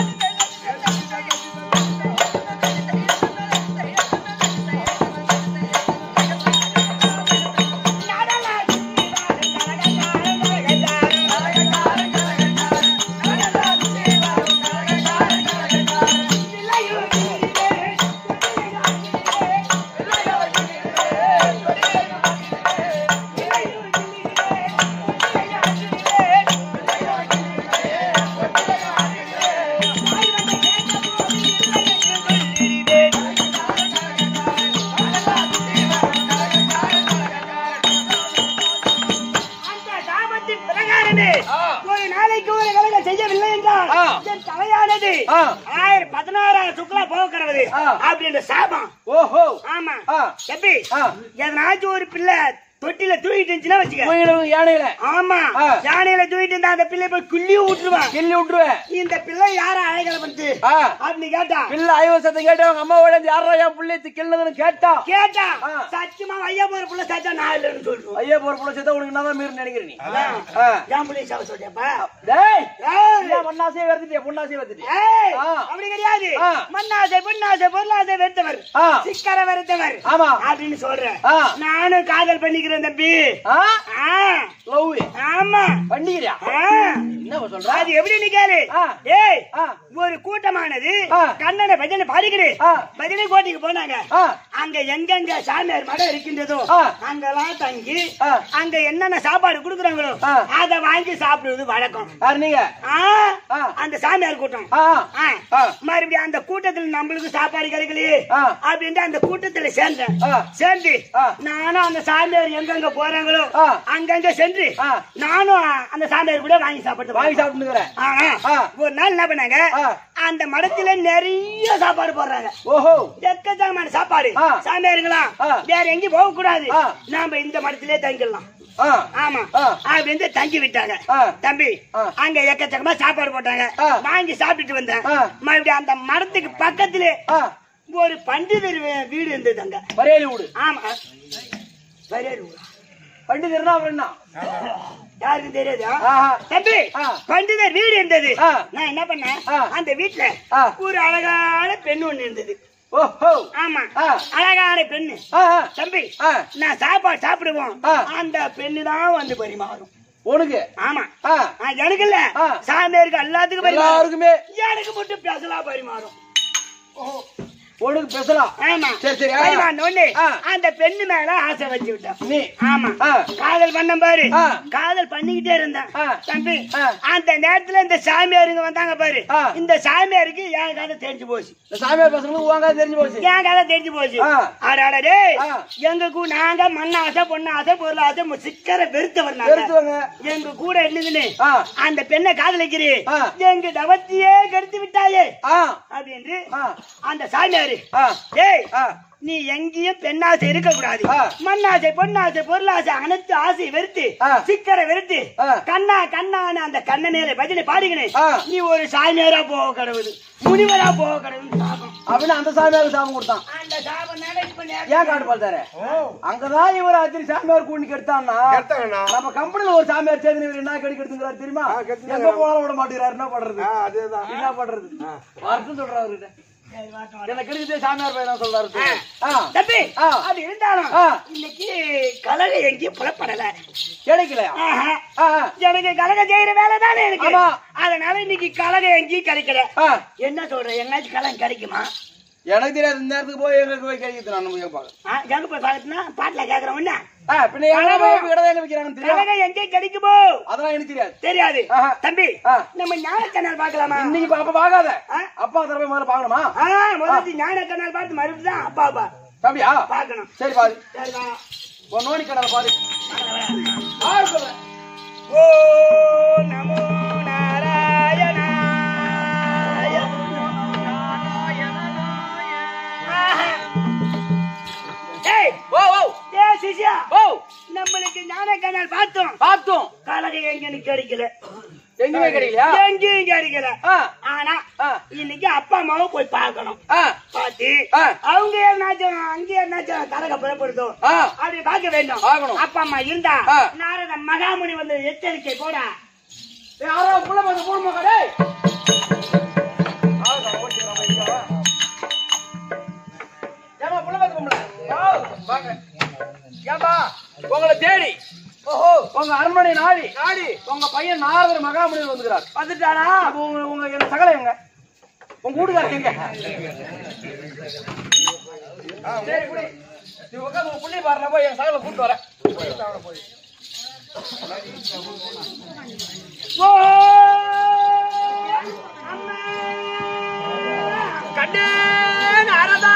Speaker 1: அந்த சாபத்தின் பிரகாரமே
Speaker 2: ஆ.
Speaker 1: ஒரு நாளைக்கு ஒரு கலகம் செய்யவில்லை என்றால்
Speaker 2: ஆ.
Speaker 1: என் தலையானது
Speaker 2: ஆ.
Speaker 1: ஆயிரம் பதினாறாயிரம் சுக்லா போக கிடவுது
Speaker 2: ஆ.
Speaker 1: அப்படின்ற சாபம்
Speaker 2: ஓஹோ
Speaker 1: ஆமா
Speaker 2: ஆ.
Speaker 1: எப்படி
Speaker 2: ஆ.
Speaker 1: எதனாச்சும் ஒரு பிள்ளை தொட்டில தூக்கிட்டு இருந்துச்சுன்னா வச்சுக்க
Speaker 2: கோயிலும் யானையில
Speaker 1: ஆமா
Speaker 2: ஆ.
Speaker 1: யானையில தூக்கிட்டு இருந்தா அந்த பிள்ளை போய் குள்ளியும் விட்டுருவான்
Speaker 2: கிள்ளி விட்டுருவேன்
Speaker 1: இந்த பிள்ளை யார அழகல வந்து
Speaker 2: ஆ.
Speaker 1: அப்படின்னு கேட்டா
Speaker 2: பிள்ளை ஐவ சத்தம் கேட்டு அவங்க அம்மாவோட யாரா என் பிள்ளை கிள்ளதுன்னு கேட்டா
Speaker 1: கேட்டா
Speaker 2: ஆ.
Speaker 1: சத்தியமா ஐயா போற புள்ள சத்தா நான் இல்லைன்னு சொல்றோம்
Speaker 2: ஐயா போற புள்ள சேர்த்தா உனக்கு என்னதான் மீறி நினைக்கிற நீ ஆ.
Speaker 1: என் பிள்ளை சாவ சொல்றியாப்பா
Speaker 2: டேய்
Speaker 1: ஏய்.
Speaker 2: ஏன் மண்ணாசையே வருதுட்டியா பொண்ணாசையே வருதுட்டியா
Speaker 1: ஏய்,
Speaker 2: ஆ.
Speaker 1: அப்படி கிடையாது
Speaker 2: ஆ.
Speaker 1: மண்ணாசை பொண்ணாசை பொருளாசை வெறுத்தவர்
Speaker 2: ஆ.
Speaker 1: சிக்கர வெறுத்தவர்
Speaker 2: ஆமா.
Speaker 1: அப்படின்னு சொல்றேன்
Speaker 2: ஆ.
Speaker 1: நானும் காதல் பண்ணிக்கிறேன் தம்பி
Speaker 2: ஆ
Speaker 1: ஆ,
Speaker 2: லவ்
Speaker 1: ஆமா
Speaker 2: பண்ணிக்கிறியா
Speaker 1: ஆ.
Speaker 2: என்ன சொல்ற
Speaker 1: அது எப்படி நிக்காரு
Speaker 2: ஆ.
Speaker 1: ஏய்
Speaker 2: ஆ.
Speaker 1: ஒரு கூட்டமானது
Speaker 2: ஆ.
Speaker 1: கண்ணனை பஜனை பாடிக்கிடு
Speaker 2: ஆ.
Speaker 1: பஜனை கோட்டைக்கு போனாங்க
Speaker 2: ஆ.
Speaker 1: அங்க எங்கெங்க சாமியார் மடம் இருக்கின்றதோ
Speaker 2: ஆ.
Speaker 1: அங்கெல்லாம் தங்கி
Speaker 2: ஆ.
Speaker 1: அங்க என்னென்ன சாப்பாடு குடுக்குறாங்களோ
Speaker 2: ஆ.
Speaker 1: அத வாங்கி சாப்பிடுவது வழக்கம்
Speaker 2: யார் நீங்க
Speaker 1: ஆ,
Speaker 2: ஆ.
Speaker 1: அந்த சாமியார் கூட்டம்
Speaker 2: ஆ
Speaker 1: ஆ.
Speaker 2: ஆ.
Speaker 1: மறுபடியும் அந்த கூட்டத்துல நம்மளுக்கு சாப்பாடு கிடைக்கலையே
Speaker 2: ஆ.
Speaker 1: அப்படின்ட்டு அந்த கூட்டத்துல சேர்ந்தேன்
Speaker 2: ஆ.
Speaker 1: சேர்ந்து
Speaker 2: ஆ.
Speaker 1: நானும் அந்த சாமியார் எங்கெங்க போறாங்களோ
Speaker 2: ஆ.
Speaker 1: அங்கங்க சென்று
Speaker 2: ஆ.
Speaker 1: நானும் அந்த சாமியார் கூட வாங்கி சாப்பிட்டு
Speaker 2: வாங்கி சாப்பிட்டுக்கிறேன்
Speaker 1: ஆ, ஆ.
Speaker 2: ஆ.
Speaker 1: ஒரு நாள் என்ன பண்ணாங்க
Speaker 2: ஆ.
Speaker 1: அந்த மடத்துல நிறைய சாப்பாடு போடுறாங்க
Speaker 2: ஓஹோ
Speaker 1: எக்கச்சக்கமான சாப்பாடு
Speaker 2: ஆ.
Speaker 1: சாமியாருங்களா
Speaker 2: ஆ.
Speaker 1: வேற எங்கேயும் போக கூடாது
Speaker 2: ஆ.
Speaker 1: நாம இந்த மடத்திலே தங்கிடலாம்
Speaker 2: ஆ
Speaker 1: ஆமா
Speaker 2: ஆ.
Speaker 1: அப்படி வந்து தங்கி விட்டாங்க
Speaker 2: ஆ.
Speaker 1: தம்பி
Speaker 2: ஆ.
Speaker 1: அங்க எக்கச்சக்கமா சாப்பாடு போட்டாங்க
Speaker 2: ஆ.
Speaker 1: வாங்கி சாப்பிட்டுட்டு வந்தேன்
Speaker 2: ஆ.
Speaker 1: மறுபடியும் அந்த மரத்துக்கு பக்கத்திலே
Speaker 2: ஆ
Speaker 1: ஒரு பண்டிதர் வீ- வீடு இருந்தது அங்க
Speaker 2: பரையலி விடு
Speaker 1: ஆமா பெரியார் ஊரா?
Speaker 2: பண்டிதர்னா அப்புறம் என்ன
Speaker 1: யாருக்கும் தெரியாது
Speaker 2: ஆஹா.
Speaker 1: தம்பி
Speaker 2: ஆ.
Speaker 1: பண்டிதர் வீடு இருந்தது
Speaker 2: ஆ.
Speaker 1: நான் என்ன பண்ணேன்
Speaker 2: ஆ.
Speaker 1: அந்த வீட்டுல
Speaker 2: ஆ.
Speaker 1: ஒரு அழகான பெண் ஒண்ணு இருந்தது
Speaker 2: ஓஹோ
Speaker 1: ஆமா
Speaker 2: ஆ.
Speaker 1: அழகான பெண்ணு
Speaker 2: ஆ ஆ.
Speaker 1: தம்பி
Speaker 2: ஆ.
Speaker 1: நான் சாப்பாடு சாப்பிடுவோம்
Speaker 2: ஆ.
Speaker 1: அந்த பெண்ணு தான் வந்து பரிமாறும்
Speaker 2: உனக்கு
Speaker 1: ஆமா
Speaker 2: ஆ
Speaker 1: ஆ, எனக்கு இல்ல
Speaker 2: ஆ.
Speaker 1: சாமியாருக்கு எல்லாத்துக்கும் பரிமாறும்
Speaker 2: எல்லாருக்குமே
Speaker 1: எனக்கு மட்டும் பேசலாம் பரிமாறும்
Speaker 2: உனக்கு பேசலாம்
Speaker 1: ஆமா
Speaker 2: சரி, சரி, ஆ.
Speaker 1: பரிமாறின உடனே
Speaker 2: ஆ.
Speaker 1: அந்த பெண்ணு மேல ஆசை வச்சு விட்டான்
Speaker 2: நீ
Speaker 1: ஆமா
Speaker 2: ஆ.
Speaker 1: காதல் பண்ண பாரு
Speaker 2: ஆ.
Speaker 1: காதல் பண்ணிக்கிட்டே இருந்தேன்
Speaker 2: ஆ.
Speaker 1: தம்பி
Speaker 2: ஆ.
Speaker 1: அந்த நேரத்துல இந்த சாமியாருங்க வந்தாங்க பாரு
Speaker 2: ஆ.
Speaker 1: இந்த சாமியாருக்கு என் கதை தெரிஞ்சு போச்சு
Speaker 2: இந்த சாமியார் பசங்களுக்கு உங்க தெரிஞ்சு போச்சு
Speaker 1: என் கதை தெரிஞ்சு போச்சு
Speaker 2: ஆ.
Speaker 1: அடாடா டேய்
Speaker 2: ஆ.
Speaker 1: எங்க கூட நாங்க மண்ண ஆசை பொண்ணு ஆசை பொருள் ஆசை மு- சிக்கர வெறுத்தவர் நாங்க
Speaker 2: எடுத்துவாங்க
Speaker 1: எங்க கூட இருந்துன்னு
Speaker 2: ஆ
Speaker 1: அந்த பெண்ணை காதலிக்கிறே
Speaker 2: ஆ.
Speaker 1: எங்க தவத்தையே கெடுத்து விட்டாயே
Speaker 2: ஆ
Speaker 1: அப்படின்னு
Speaker 2: ஆ
Speaker 1: அந்த சாமியாரு
Speaker 2: ஆ
Speaker 1: டேய்
Speaker 2: ஆ
Speaker 1: நீ எங்கேயும் பெண்ணாசை இருக்க கூடாது
Speaker 2: ஆ.
Speaker 1: மண்ணாசை பொண்ணாசை பொருளாசை அனைத்து ஆசை வெறுத்து
Speaker 2: ஆ.
Speaker 1: சிக்கரை வெறுத்து
Speaker 2: ஆ.
Speaker 1: கண்ணா கண்ணான்னு அந்த கண்ணனேல பதில பாடிக்கினேன்
Speaker 2: ஆ.
Speaker 1: நீ ஒரு சாமியாரா போக கடவுள் முனிவரா போக கடவுள் சாபம்
Speaker 2: அப்படின்னு அந்த சாமியாருக்கு சாபம் கொடுத்தான்
Speaker 1: அந்த சாபம் நாட இப்ப நேத்து-
Speaker 2: ஏன் காட்டு பார்த்தாரு அங்கதான் இவர் அத்தனை சாமியார் கூண்டு கெடுத்தான்னா
Speaker 3: கெடுத்தாங்கண்ணா.
Speaker 2: நம்ம கம்பெனில ஒரு சாமியார் சேர்ந்து இவர் என்ன கெடுக்க எடுத்துக்கிறாரு தெரியுமா
Speaker 3: ஆ, கெடுத்துட்டாங்க.
Speaker 2: எங்க போனாலும் விட மாட்டேங்கிறாரு என்ன பண்றது
Speaker 3: ஆ, அதேதான்
Speaker 2: என்ன பண்றது வருஷம் சொல்றாரு அவர்கிட்ட
Speaker 1: சரி, வாட்டம், வாட்டம்.
Speaker 2: என்ன கெடுக்கதே சாமியார் பையன் சொல்றாரு ஆ
Speaker 1: தம்பி
Speaker 2: ஆ.
Speaker 1: அது இருந்தாலும்
Speaker 2: ஆ.
Speaker 1: இன்னைக்கு கலகை எங்கேயும் புலப்படல
Speaker 2: கிடைக்கலையா
Speaker 1: ஆஹா.
Speaker 2: ஆ ஆ.
Speaker 1: எனக்கு கலகை செய்யற வேலை தானே எனக்கு
Speaker 2: ஆமா.
Speaker 1: அதனால இன்னைக்கு கலகை எங்கேயும் கிடைக்கல
Speaker 2: ஆ
Speaker 1: என்ன சொல்ற எங்காச்சும் கலகம் கிடைக்குமா
Speaker 2: எனக்கு தெரியாது இந்த நேரத்துக்கு போய் எங்க போய் கிடைக்கிறது நான் போய் பார்க்க
Speaker 1: ஆ, எங்க போய் பார்த்துனா பாட்டுல கேக்குறோம் என்ன
Speaker 2: ஆ பின்ன எங்க போய் கடை எங்க விக்கிறாங்கன்னு தெரியும்
Speaker 1: கலகை எங்கே கிடைக்குமோ
Speaker 2: அதெல்லாம் எனக்கு தெரியாது
Speaker 1: தெரியாது
Speaker 2: ஆஹா.
Speaker 1: தம்பி
Speaker 2: ஆ.
Speaker 1: நம்ம ஞான சேனல் பார்க்கலாமா
Speaker 2: இன்னைக்கு பா- அப்ப பாக்காத
Speaker 1: ஆ?
Speaker 2: அப்பா தரப்ப முதல்ல பாக்கணுமா
Speaker 1: ஆ முதல்ல ஞான சேனல் பார்த்து மறுபடியும் தான் அப்பா அப்பா
Speaker 2: அப்படியா
Speaker 1: பார்க்கணும்
Speaker 2: சரி பாரு
Speaker 1: சரிதான்
Speaker 2: உன் நோனி கடலை பாரு ஆறு சொல்றேன்
Speaker 1: ஓ நமோ நாராயணாய ஆஹா. ஏய்,
Speaker 2: ஓ ஓ
Speaker 1: ஏய் சிஷ்யா
Speaker 2: ஓ
Speaker 1: நம்மளுக்கு ஞான கண்ணால் பார்த்தோம்
Speaker 2: பார்த்தோம்
Speaker 1: கலகை எங்கன்னு கிடைக்கல
Speaker 2: எங்கேயுமே கிடைக்கலையா
Speaker 1: எங்கேயும் கிடைக்கல
Speaker 2: ஆ
Speaker 1: ஆனா
Speaker 2: ஆ
Speaker 1: இன்னைக்கு அப்பா அம்மாவை போய் பார்க்கணும்
Speaker 2: ஆ
Speaker 1: பார்த்து
Speaker 2: ஆ.
Speaker 1: அவங்க என்னாச்சும் அங்கே என்னாச்சும் கரக புறப்படுதோ
Speaker 2: ஆ
Speaker 1: அப்படி பார்க்க வேண்டும்
Speaker 2: பார்க்கணும்.
Speaker 1: அப்பா அம்மா இருந்தா
Speaker 2: ஆ.
Speaker 1: நாரத மகாமுனி வந்து எச்சரிக்கை போட
Speaker 2: யாரோ புள்ள வந்து போடுமா கடை ஏமா புள்ள வந்து போம்ல வாங்க ஏம்பா உங்களை தேடி ஓஹோ உங்க அரண்மனை நாடி நாடி உங்க பையன் நாரதர் மகாமுனிவர் வந்துக்கிறார் வந்துட்டானா அப்ப உங்க உங்க என்ன சகல எங்க உங்க வீட்டுக்காரர் எங்க சரி புடி நீ உட்காந்து உங்க புள்ளி பாருங்க போய் என் சகல கூட்டு வரேன்
Speaker 1: ஓ அம்மா
Speaker 2: கண்ணே நாரதா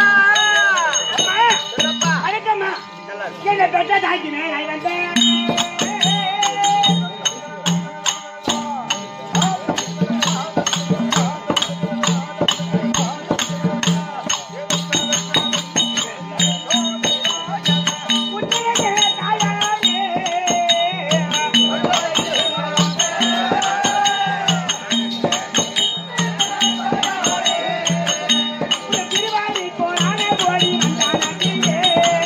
Speaker 1: அம்மா வணக்கம்மா என்ன பெற்ற தாக்கினே நான் வந்தேன் உன்னிலே தாயாரே. திருவாடி போனான போடி வந்தானே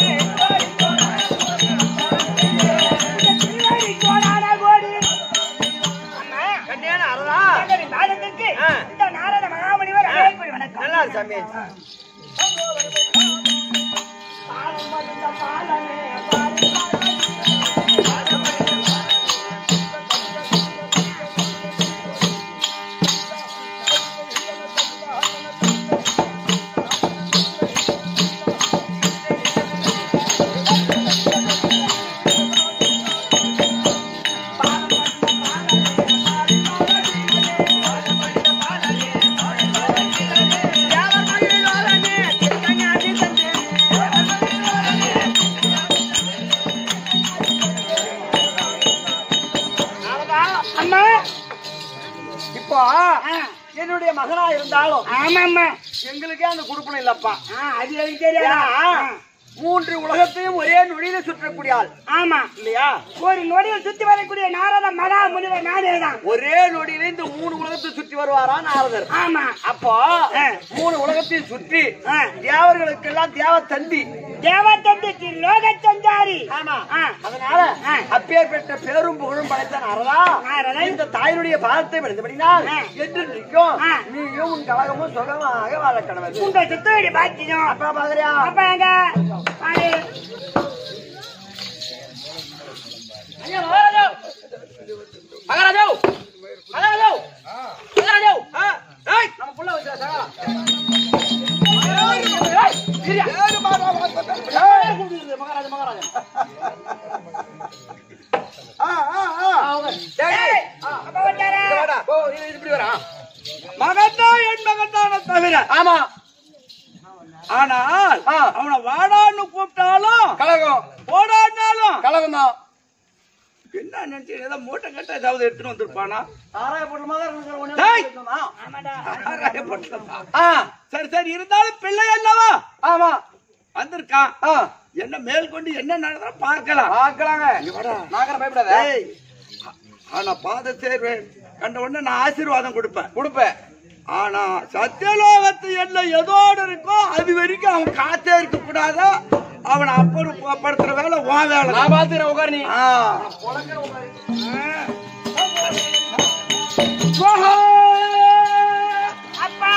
Speaker 1: திருவாடி போனான போடி அம்மா
Speaker 2: கண்ணே நாரதா
Speaker 1: எங்கள் நாடகத்திற்கு
Speaker 2: ஆ.
Speaker 1: இந்த நாரத மகாமுனிவர் அழைப்பு வணக்கம்
Speaker 2: நல்லா சாமி
Speaker 1: பாலும் மருந்த பாலனே, பாலும் பாலனே. அம்மா
Speaker 2: இப்போ
Speaker 1: ஆ,
Speaker 2: என்னுடைய மகனா இருந்தாலும்
Speaker 1: ஆமாம்மா
Speaker 2: எங்களுக்கே அந்த குடுப்பனம் இல்லப்பா
Speaker 1: ஆ, அது எனக்கு தெரியாதா
Speaker 2: ஏன்னா,
Speaker 1: ஆ,
Speaker 2: மூன்று உலகத்தையும் ஒரே நொடியில சுற்றக்கூடிய ஆள்
Speaker 1: ஆமா
Speaker 2: இல்லையா
Speaker 1: ஒரு நொடியில் சுத்தி வரக்கூடிய நாரத மகா முனிவர் நானே தான்
Speaker 2: ஒரே நொடியில இந்த மூணு உலகத்தை சுற்றி வருவாரா நாரதர்
Speaker 1: ஆமா
Speaker 2: அப்போ
Speaker 1: ஆ.
Speaker 2: மூணு உலகத்தையும் சுற்றி
Speaker 1: ஆ.
Speaker 2: தேவர்களுக்கெல்லாம் தேவ தந்தி
Speaker 1: தேவத்தந்தி லோக சஞ்சாரி
Speaker 2: ஆமா
Speaker 1: ஆ.
Speaker 2: அதனால
Speaker 1: ஆ.
Speaker 2: அப்பேற்பட்ட பேரும் புகழும் படைத்த நாரதா
Speaker 1: நாரதன்.
Speaker 2: இந்த தாயினுடைய பாதத்தை விழுந்தபடினால்
Speaker 1: ஆ.
Speaker 2: என்று நிற்கும்
Speaker 1: ஆ.
Speaker 2: நீயும் உன் கழகமும் சுகமாக வாழ கடவுள்
Speaker 1: உங்க சுத்தடி பாக்கியம்
Speaker 2: அப்பா பாக்குறியா
Speaker 1: அப்ப எங்க பாரு.
Speaker 2: ஐயா, மகாராஜா மகாராஜா மகாராஜா மகாராஜா ஆ, ஏய், நம்ம புள்ள வச்சா சகலா. ஏய், இரியா. ஏய், கூப்பிடுது, மகாராஜா மகாராஜா
Speaker 3: ஆ, ஆ, ஆ.
Speaker 2: ஆ, அவங்க. ஏய், ஏய், ஆ,
Speaker 1: அப்ப வந்தாரா?
Speaker 2: இங்க வாடா. ஓ, இது இப்படி வரா
Speaker 3: மகன்தான் என் மகன்தான தவிர
Speaker 2: ஆமா
Speaker 3: ஆனால்
Speaker 2: ஆ.
Speaker 3: அவனை வாடான்னு கூப்பிட்டாலும்
Speaker 2: கழகம்
Speaker 3: போடான்னாலும்
Speaker 2: கழகம் தான்
Speaker 3: என்ன நினைச்சு ஏதோ மூட்டை கட்ட ஏதாவது எடுத்துட்டு வந்திருப்பானா
Speaker 2: ஆராயப்பட்டமாக இருக்கிற ஒண்ணு
Speaker 3: டேய்.
Speaker 2: ஆ.
Speaker 1: ஆமாடா.
Speaker 3: ஆராயப்பட்டதா?
Speaker 2: ஆ
Speaker 3: சரி சரி இருந்தாலும் பிள்ளை அல்லவா
Speaker 2: ஆமா
Speaker 3: வந்திருக்கான்
Speaker 2: ஆ
Speaker 3: என்ன மேல் கொண்டு என்ன நடந்தா பார்க்கலாம்
Speaker 2: பார்க்கலாங்க
Speaker 3: இங்க வாடா.
Speaker 2: நாகர பயப்படாத
Speaker 3: ஏய், ஆனா பாத சேர்வு கண்ட உடனே நான் ஆசீர்வாதம் கொடுப்பேன்
Speaker 2: கொடுப்பேன்
Speaker 3: ஆனா சத்தியலோகத்து எல்லை எதோடு இருக்கோ அது வரைக்கும் அவன் காத்தே இருக்க கூடாது அவனை அப்புறப்படுத்துற வேலை உன் வேலை
Speaker 2: நான் பாத்துக்கிறேன் உட்காரு நீ
Speaker 3: ஆ.
Speaker 1: ஓஹோ! அப்பா!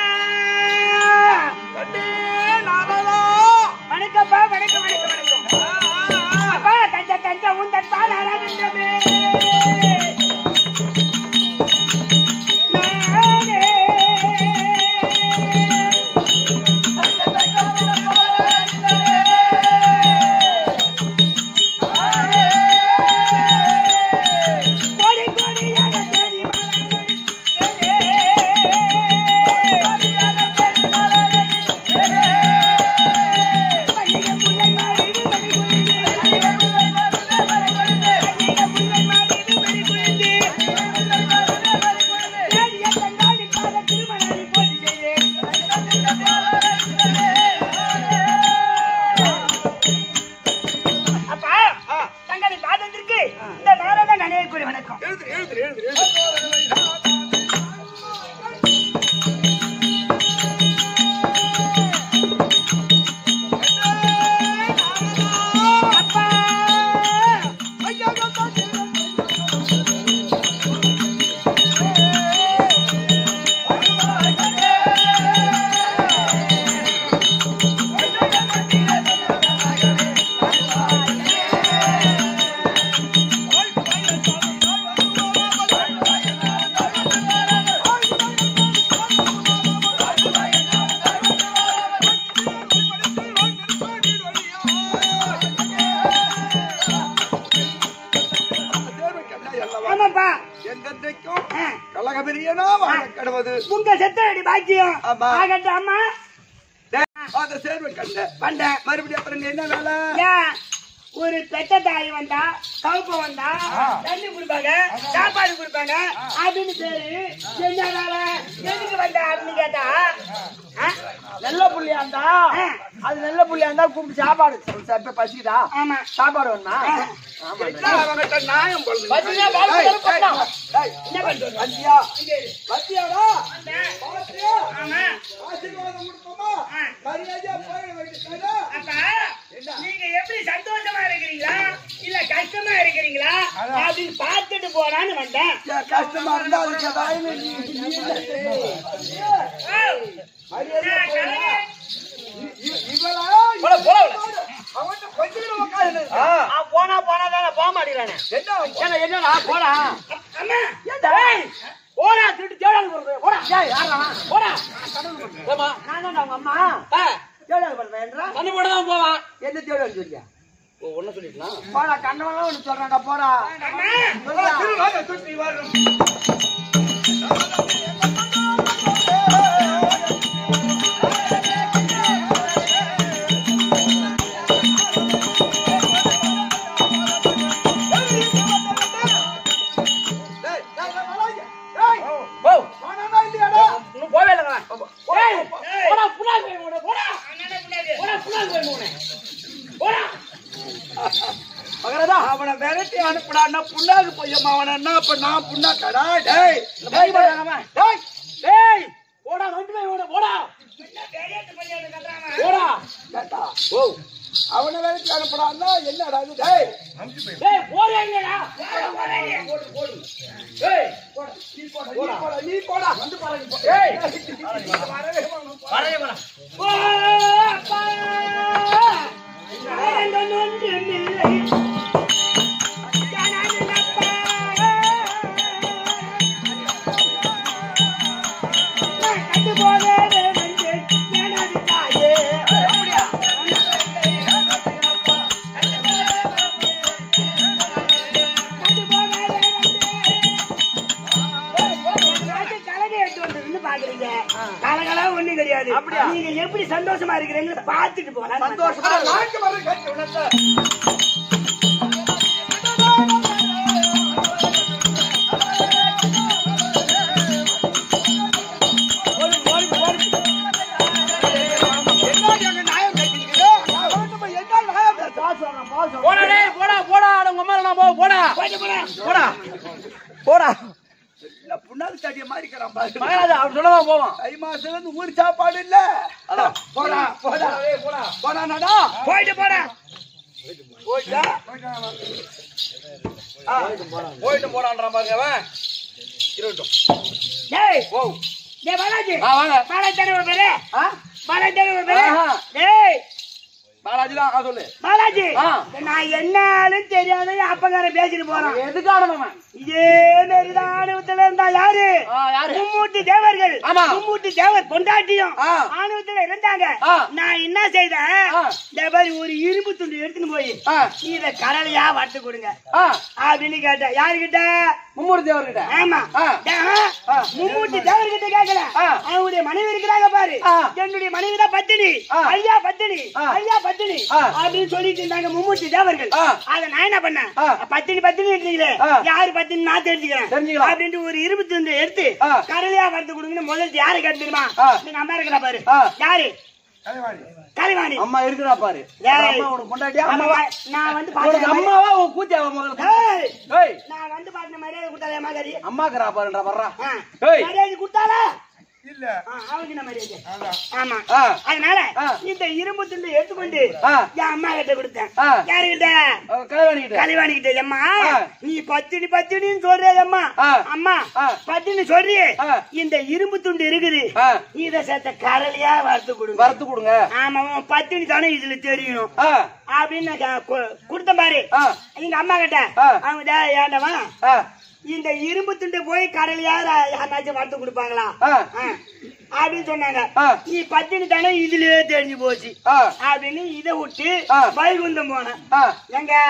Speaker 1: வணக்கம்ப்பா, வணக்கம், வணக்கம், வணக்கம். அப்பா, தஞ்ச, தஞ்ச, உந்தன் பால் அழகின்றமே. நானே. கோடி கோடியாக தேடி மலர்ந்தே. மல்லிகை முல்லை மாறி மணி குயிலே.
Speaker 3: என்றென்றைக்கும்
Speaker 1: ஆ.
Speaker 3: கலகபிரியனா வாழ கடவுது
Speaker 1: உங்க செத்தடி பாக்கியம்
Speaker 3: ஆமா.
Speaker 1: ஆகட்டும் அம்மா
Speaker 3: அந்த சேர்வை கண்ட
Speaker 1: வந்தேன்
Speaker 3: மறுபடியும் அப்புறம் நீ என்ன வேலை
Speaker 1: ஏன் ஒரு பெத்த தாய் வந்தா கவுப்ப வந்தா தண்ணி கொடுப்பாங்க சாப்பாடு கொடுப்பாங்க அப்படின்னு சரி என்ன வேலை எதுக்கு வந்த அப்படின்னு கேட்டா ஆ?
Speaker 2: நல்ல புள்ளியா இருந்தா
Speaker 1: ஆ.
Speaker 2: அது நல்ல புள்ளியா இருந்தா கூப்பிட்டு சாப்பாடு சாப்பிட்டு பசிக்குதா
Speaker 1: ஆமா
Speaker 2: சாப்பாடு வேணுமா
Speaker 3: என்ன அவங்கிட்ட நியாயம் போடுறது?
Speaker 2: பசினா பால்
Speaker 3: ஏய்,
Speaker 2: குடிச்சு கொட்டணும்.
Speaker 3: ஏய்,
Speaker 1: என்ன பண்றது
Speaker 3: வந்தியா? வந்தியாடா?
Speaker 1: வந்தேன்.
Speaker 3: பாத்தியா?
Speaker 1: ஆமா
Speaker 3: ஆசீர்வாதம் கொடுப்போமா?
Speaker 1: ஆ.
Speaker 3: மரியாதையா போயிட வேண்டியதுதானே?
Speaker 1: அப்ப நீங்க எப்படி சந்தோஷமா இருக்கிறீங்களா இல்ல கஷ்டமா இருக்கிறீங்களா அப்படின்னு பார்த்துட்டு போலான்னு வந்தேன்
Speaker 3: ஏன் கஷ்டமா இருந்தா அதுக்கு ஏதாவது நீ- நீ என்ன செய்ய? மரியாதையா
Speaker 1: நான்
Speaker 3: போயிடா.
Speaker 1: கலைஞர்.
Speaker 3: இ- இவளா?
Speaker 2: போடா, போடா உள்ள.
Speaker 3: அவன்கிட்ட கொஞ்ச நேரம் உட்கார்ந்து இரு.
Speaker 2: ஆ, போனா போனா தானே போக மாட்டேங்கிறானே
Speaker 3: என்ன அவன்
Speaker 2: என்ன என்னடா போடா
Speaker 1: அம்மா
Speaker 2: ஏண்டா போடா திருட்டு தேடாது போடுறது போடா ஏய் யாரா போடா ஏமா நான் தான் அவங்க அம்மா தேடாது பண்றேன்றா
Speaker 4: தண்ணி போட தான் போவான்
Speaker 2: என்ன தேடாது சொல்லியா
Speaker 4: ஒன்னு சொல்லிக்கலாம்
Speaker 2: போடா கண்ணவெல்லாம் ஒண்ணு சொல்றேன்டா போடா
Speaker 1: அம்மா
Speaker 3: வா, திரு, வாங்க, சுற்றி வரும். டேய், டேய், டேய், வராங்க. டேய்,
Speaker 2: போ
Speaker 3: போனானா இல்லையாடா?
Speaker 2: இன்னும் போவே இல்லைங்க ஏய் போடா புண்ணாக்கு போய் போடா போடா
Speaker 1: அண்ணனை கூடாது.
Speaker 2: போடா புண்ணாக்கு போய் போடா போடா மகரதா
Speaker 3: அவனை விரட்டி அனுப்புடான்னா புண்ணாக்கு பையன் அவனை என்ன அப்ப நான் புண்ணாக்கடா டேய்
Speaker 2: டேய் போடா டேய் டேய் போடா ரெண்டு போய் போடா போடா
Speaker 1: என்ன பெரியட்டு பையன் கத்துறாங்க?
Speaker 2: போடா
Speaker 3: கேட்டா ஓ அவனை விரட்டி அனுப்புடான்னா என்னடா இது டேய்
Speaker 2: டேய் போடா இல்லடா டேய்
Speaker 3: நீ போடா நீ போடா வந்து பாருங்க
Speaker 2: டேய்
Speaker 3: வரவே வேணாம்.
Speaker 2: வரவே வரா
Speaker 1: ஓ, அப்பா! ஆனந்தம் ஒன்றுமில்லை. ஜனனப்பா! நான் கண்டு போகவே வந்தேன், எனது தாயே. கண்டு போகவே வந்தேன். கலகை எடுத்து வந்ததுன்னு பாக்குறீங்க கலகலாம் ஒண்ணும் கிடையாது
Speaker 2: அப்படியா?
Speaker 1: நீங்க எப்படி சந்தோஷமா இருக்கிறீங்கன்னு பார்த்துட்டு போலாம்
Speaker 2: சந்தோஷமா
Speaker 3: அட, வாங்க வரேன் கேட்டு உனக்கு. என்னடி அங்க நியாயம் கேட்டீங்களோ? நான் அவன்கிட்ட போய் என்ன நியாயம் பேசுறேன்?
Speaker 2: போடா டேய் போடா போடா உங்க அம்மா நான் போ போடா
Speaker 1: போயிட்டு போலாம்
Speaker 2: போடா போடா
Speaker 3: இல்ல, புண்ணாக்கு தடிய மாதிரி இருக்கிறான் பாரு.
Speaker 2: மகராஜா அவர் சொல்லதான் போவான்
Speaker 3: தை மாசத்துல இருந்து ஊர் சாப்பாடு இல்ல
Speaker 2: அதான்.
Speaker 3: போடா போடா
Speaker 2: போடா
Speaker 3: போடா நடா
Speaker 1: போயிட்டு போடா
Speaker 3: போயிட்டா
Speaker 2: போயிட்டு போடான்ற பாருங்க அவன் இருக்கட்டும்
Speaker 1: டேய்
Speaker 2: ஓ
Speaker 1: டேய் பாலாஜி
Speaker 2: ஆ வாங்க
Speaker 1: பாலாஜி தானே ஒரு பேரு
Speaker 2: ஆ
Speaker 1: பாலாஜி தானே ஒரு பேரு
Speaker 2: ஆஹா.
Speaker 1: டேய்
Speaker 2: பாலாஜி தான் ஆ சொல்லு
Speaker 1: பாலாஜி
Speaker 2: ஆ.
Speaker 1: நான் என்னாலும் தெரியாத என் அப்பங்காரன் பேசிட்டு போறான்
Speaker 2: எதுக்கான அவன்
Speaker 1: இதே மாதிரிதான் ஆணவத்துல இருந்தா யாரு
Speaker 2: ஆ யாரு
Speaker 1: மும்மூர்த்தி தேவர்கள்
Speaker 2: ஆமா.
Speaker 1: மும்மூர்த்தி தேவர் பொண்டாட்டியும்
Speaker 2: ஆ.
Speaker 1: ஆணவத்துல இருந்தாங்க
Speaker 2: ஆ.
Speaker 1: நான் என்ன செய்தேன்
Speaker 2: ஆ.
Speaker 1: இந்த மாதிரி ஒரு இரும்பு துண்டு எடுத்துன்னு போய்
Speaker 2: ஆ
Speaker 1: இத கடலையா வறுத்து கொடுங்க
Speaker 2: ஆ
Speaker 1: அப்படின்னு கேட்டேன் யாருகிட்ட
Speaker 2: மும்மூர்த்தி அவர்கிட்ட
Speaker 1: ஆமா
Speaker 2: ஆ.
Speaker 1: டேய்,
Speaker 2: ஆ.
Speaker 1: மும்மூர்த்தி தேவர்கிட்ட கேட்கல
Speaker 2: ஆ.
Speaker 1: அவங்களுடைய மனைவி இருக்கிறாங்க பாரு
Speaker 2: ஆ.
Speaker 1: என்னுடைய மனைவி தான் பத்தினி
Speaker 2: ஆ.
Speaker 1: ஐயா பத்தினி
Speaker 2: ஆ.
Speaker 1: ஐயா பத்தினி
Speaker 2: ஆ.
Speaker 1: அப்படின்னு சொல்லிட்டு இருந்தாங்க மும்மூர்த்தி தேவர்கள்
Speaker 2: ஆ.
Speaker 1: அத நான் என்ன பண்ணேன்
Speaker 2: ஆ.
Speaker 1: பத்தினி பத்தினி இருக்கீங்களே
Speaker 2: ஆ.
Speaker 1: யாரு பத்தினி நான் தெரிஞ்சுக்கிறேன்
Speaker 2: தெரிஞ்சுக்கலாம்.
Speaker 1: அப்படின்ட்டு ஒரு இருபத்தி துண்டு எடுத்து
Speaker 2: ஆ.
Speaker 1: கடலையா வறுத்து கொடுங்கன்னு முதல்ல யாரு கேட்டு தெரியுமா
Speaker 2: ஆ.
Speaker 1: நீங்க அம்மா இருக்கிறா பாரு
Speaker 2: ஆ.
Speaker 1: யாரு கலைவாணி
Speaker 2: அம்மா இருக்குடா பாரு
Speaker 1: ஏய்.
Speaker 2: அம்மா உனக்கு பொண்டாட்டியா
Speaker 1: நம்ம
Speaker 2: அம்மாவா
Speaker 1: வா- நான் வந்து
Speaker 2: உனக்கு
Speaker 1: பார்த்தேன்
Speaker 2: அம்மாவா உன் கூத்தியாவா முதல்ல
Speaker 1: ஏய்,
Speaker 2: ஏய்
Speaker 1: நான் வந்து பார்த்த மரியாதை கொடுத்தாலே மகாரி
Speaker 2: அம்மாக்குறா பாருன்றா வர்றா
Speaker 1: ஆ.
Speaker 2: ஏய்.
Speaker 1: மரியாதை கொடுத்தாலே
Speaker 3: இல்ல
Speaker 1: ஆ, அவனுக்கு என்ன மரியாதை
Speaker 3: அதான்.
Speaker 1: ஆமா
Speaker 2: ஆ
Speaker 1: அதனால
Speaker 2: ஆ.
Speaker 1: இந்த இரும்பு துண்டு எடுத்துக்கொண்டு
Speaker 2: ஆ.
Speaker 1: என் அம்மா கிட்ட கொடுத்தேன்
Speaker 2: ஆ.
Speaker 1: யாருகிட்ட
Speaker 2: கல்யாணிக்கிட்ட
Speaker 1: கலைவாணி கிட்ட அம்மா
Speaker 2: ஆ.
Speaker 1: நீ பத்தினி பத்தினின்னு சொல்ற அம்மா
Speaker 2: ஆ.
Speaker 1: அம்மா
Speaker 2: ஆ.
Speaker 1: பத்தினி சொல்றியே
Speaker 2: ஆ.
Speaker 1: இந்த இரும்பு துண்டு இருக்குது
Speaker 2: ஆ
Speaker 1: இத சேர்த்த கடலையா வறுத்து கொடுங்க
Speaker 2: வறுத்து கொடுங்க
Speaker 1: ஆமா உன் பத்தினி தானே இதுல தெரியணும்
Speaker 2: ஆ
Speaker 1: அப்படின்னு நான் க- கு- கொடுத்தேன் பாரு
Speaker 2: ஆ.
Speaker 1: எங்க அம்மா கிட்ட
Speaker 2: ஆ.
Speaker 1: அவங்க டேய், ஏண்டவா
Speaker 2: ஆ
Speaker 1: இந்த இரும்பு துண்டு போய் கடலையா யாருனாச்சும் வறுத்து கொடுப்பாங்களா
Speaker 2: ஆ
Speaker 1: ஆ. அப்படின்னு சொன்னாங்க
Speaker 2: ஆ.
Speaker 1: நீ பத்தினி தானே இதுலயே தெரிஞ்சு போச்சு
Speaker 2: ஆ
Speaker 1: அப்படின்னு இதை விட்டு
Speaker 2: ஆ.
Speaker 1: வைகுந்தம் போனேன்
Speaker 2: ஆ
Speaker 1: எங்க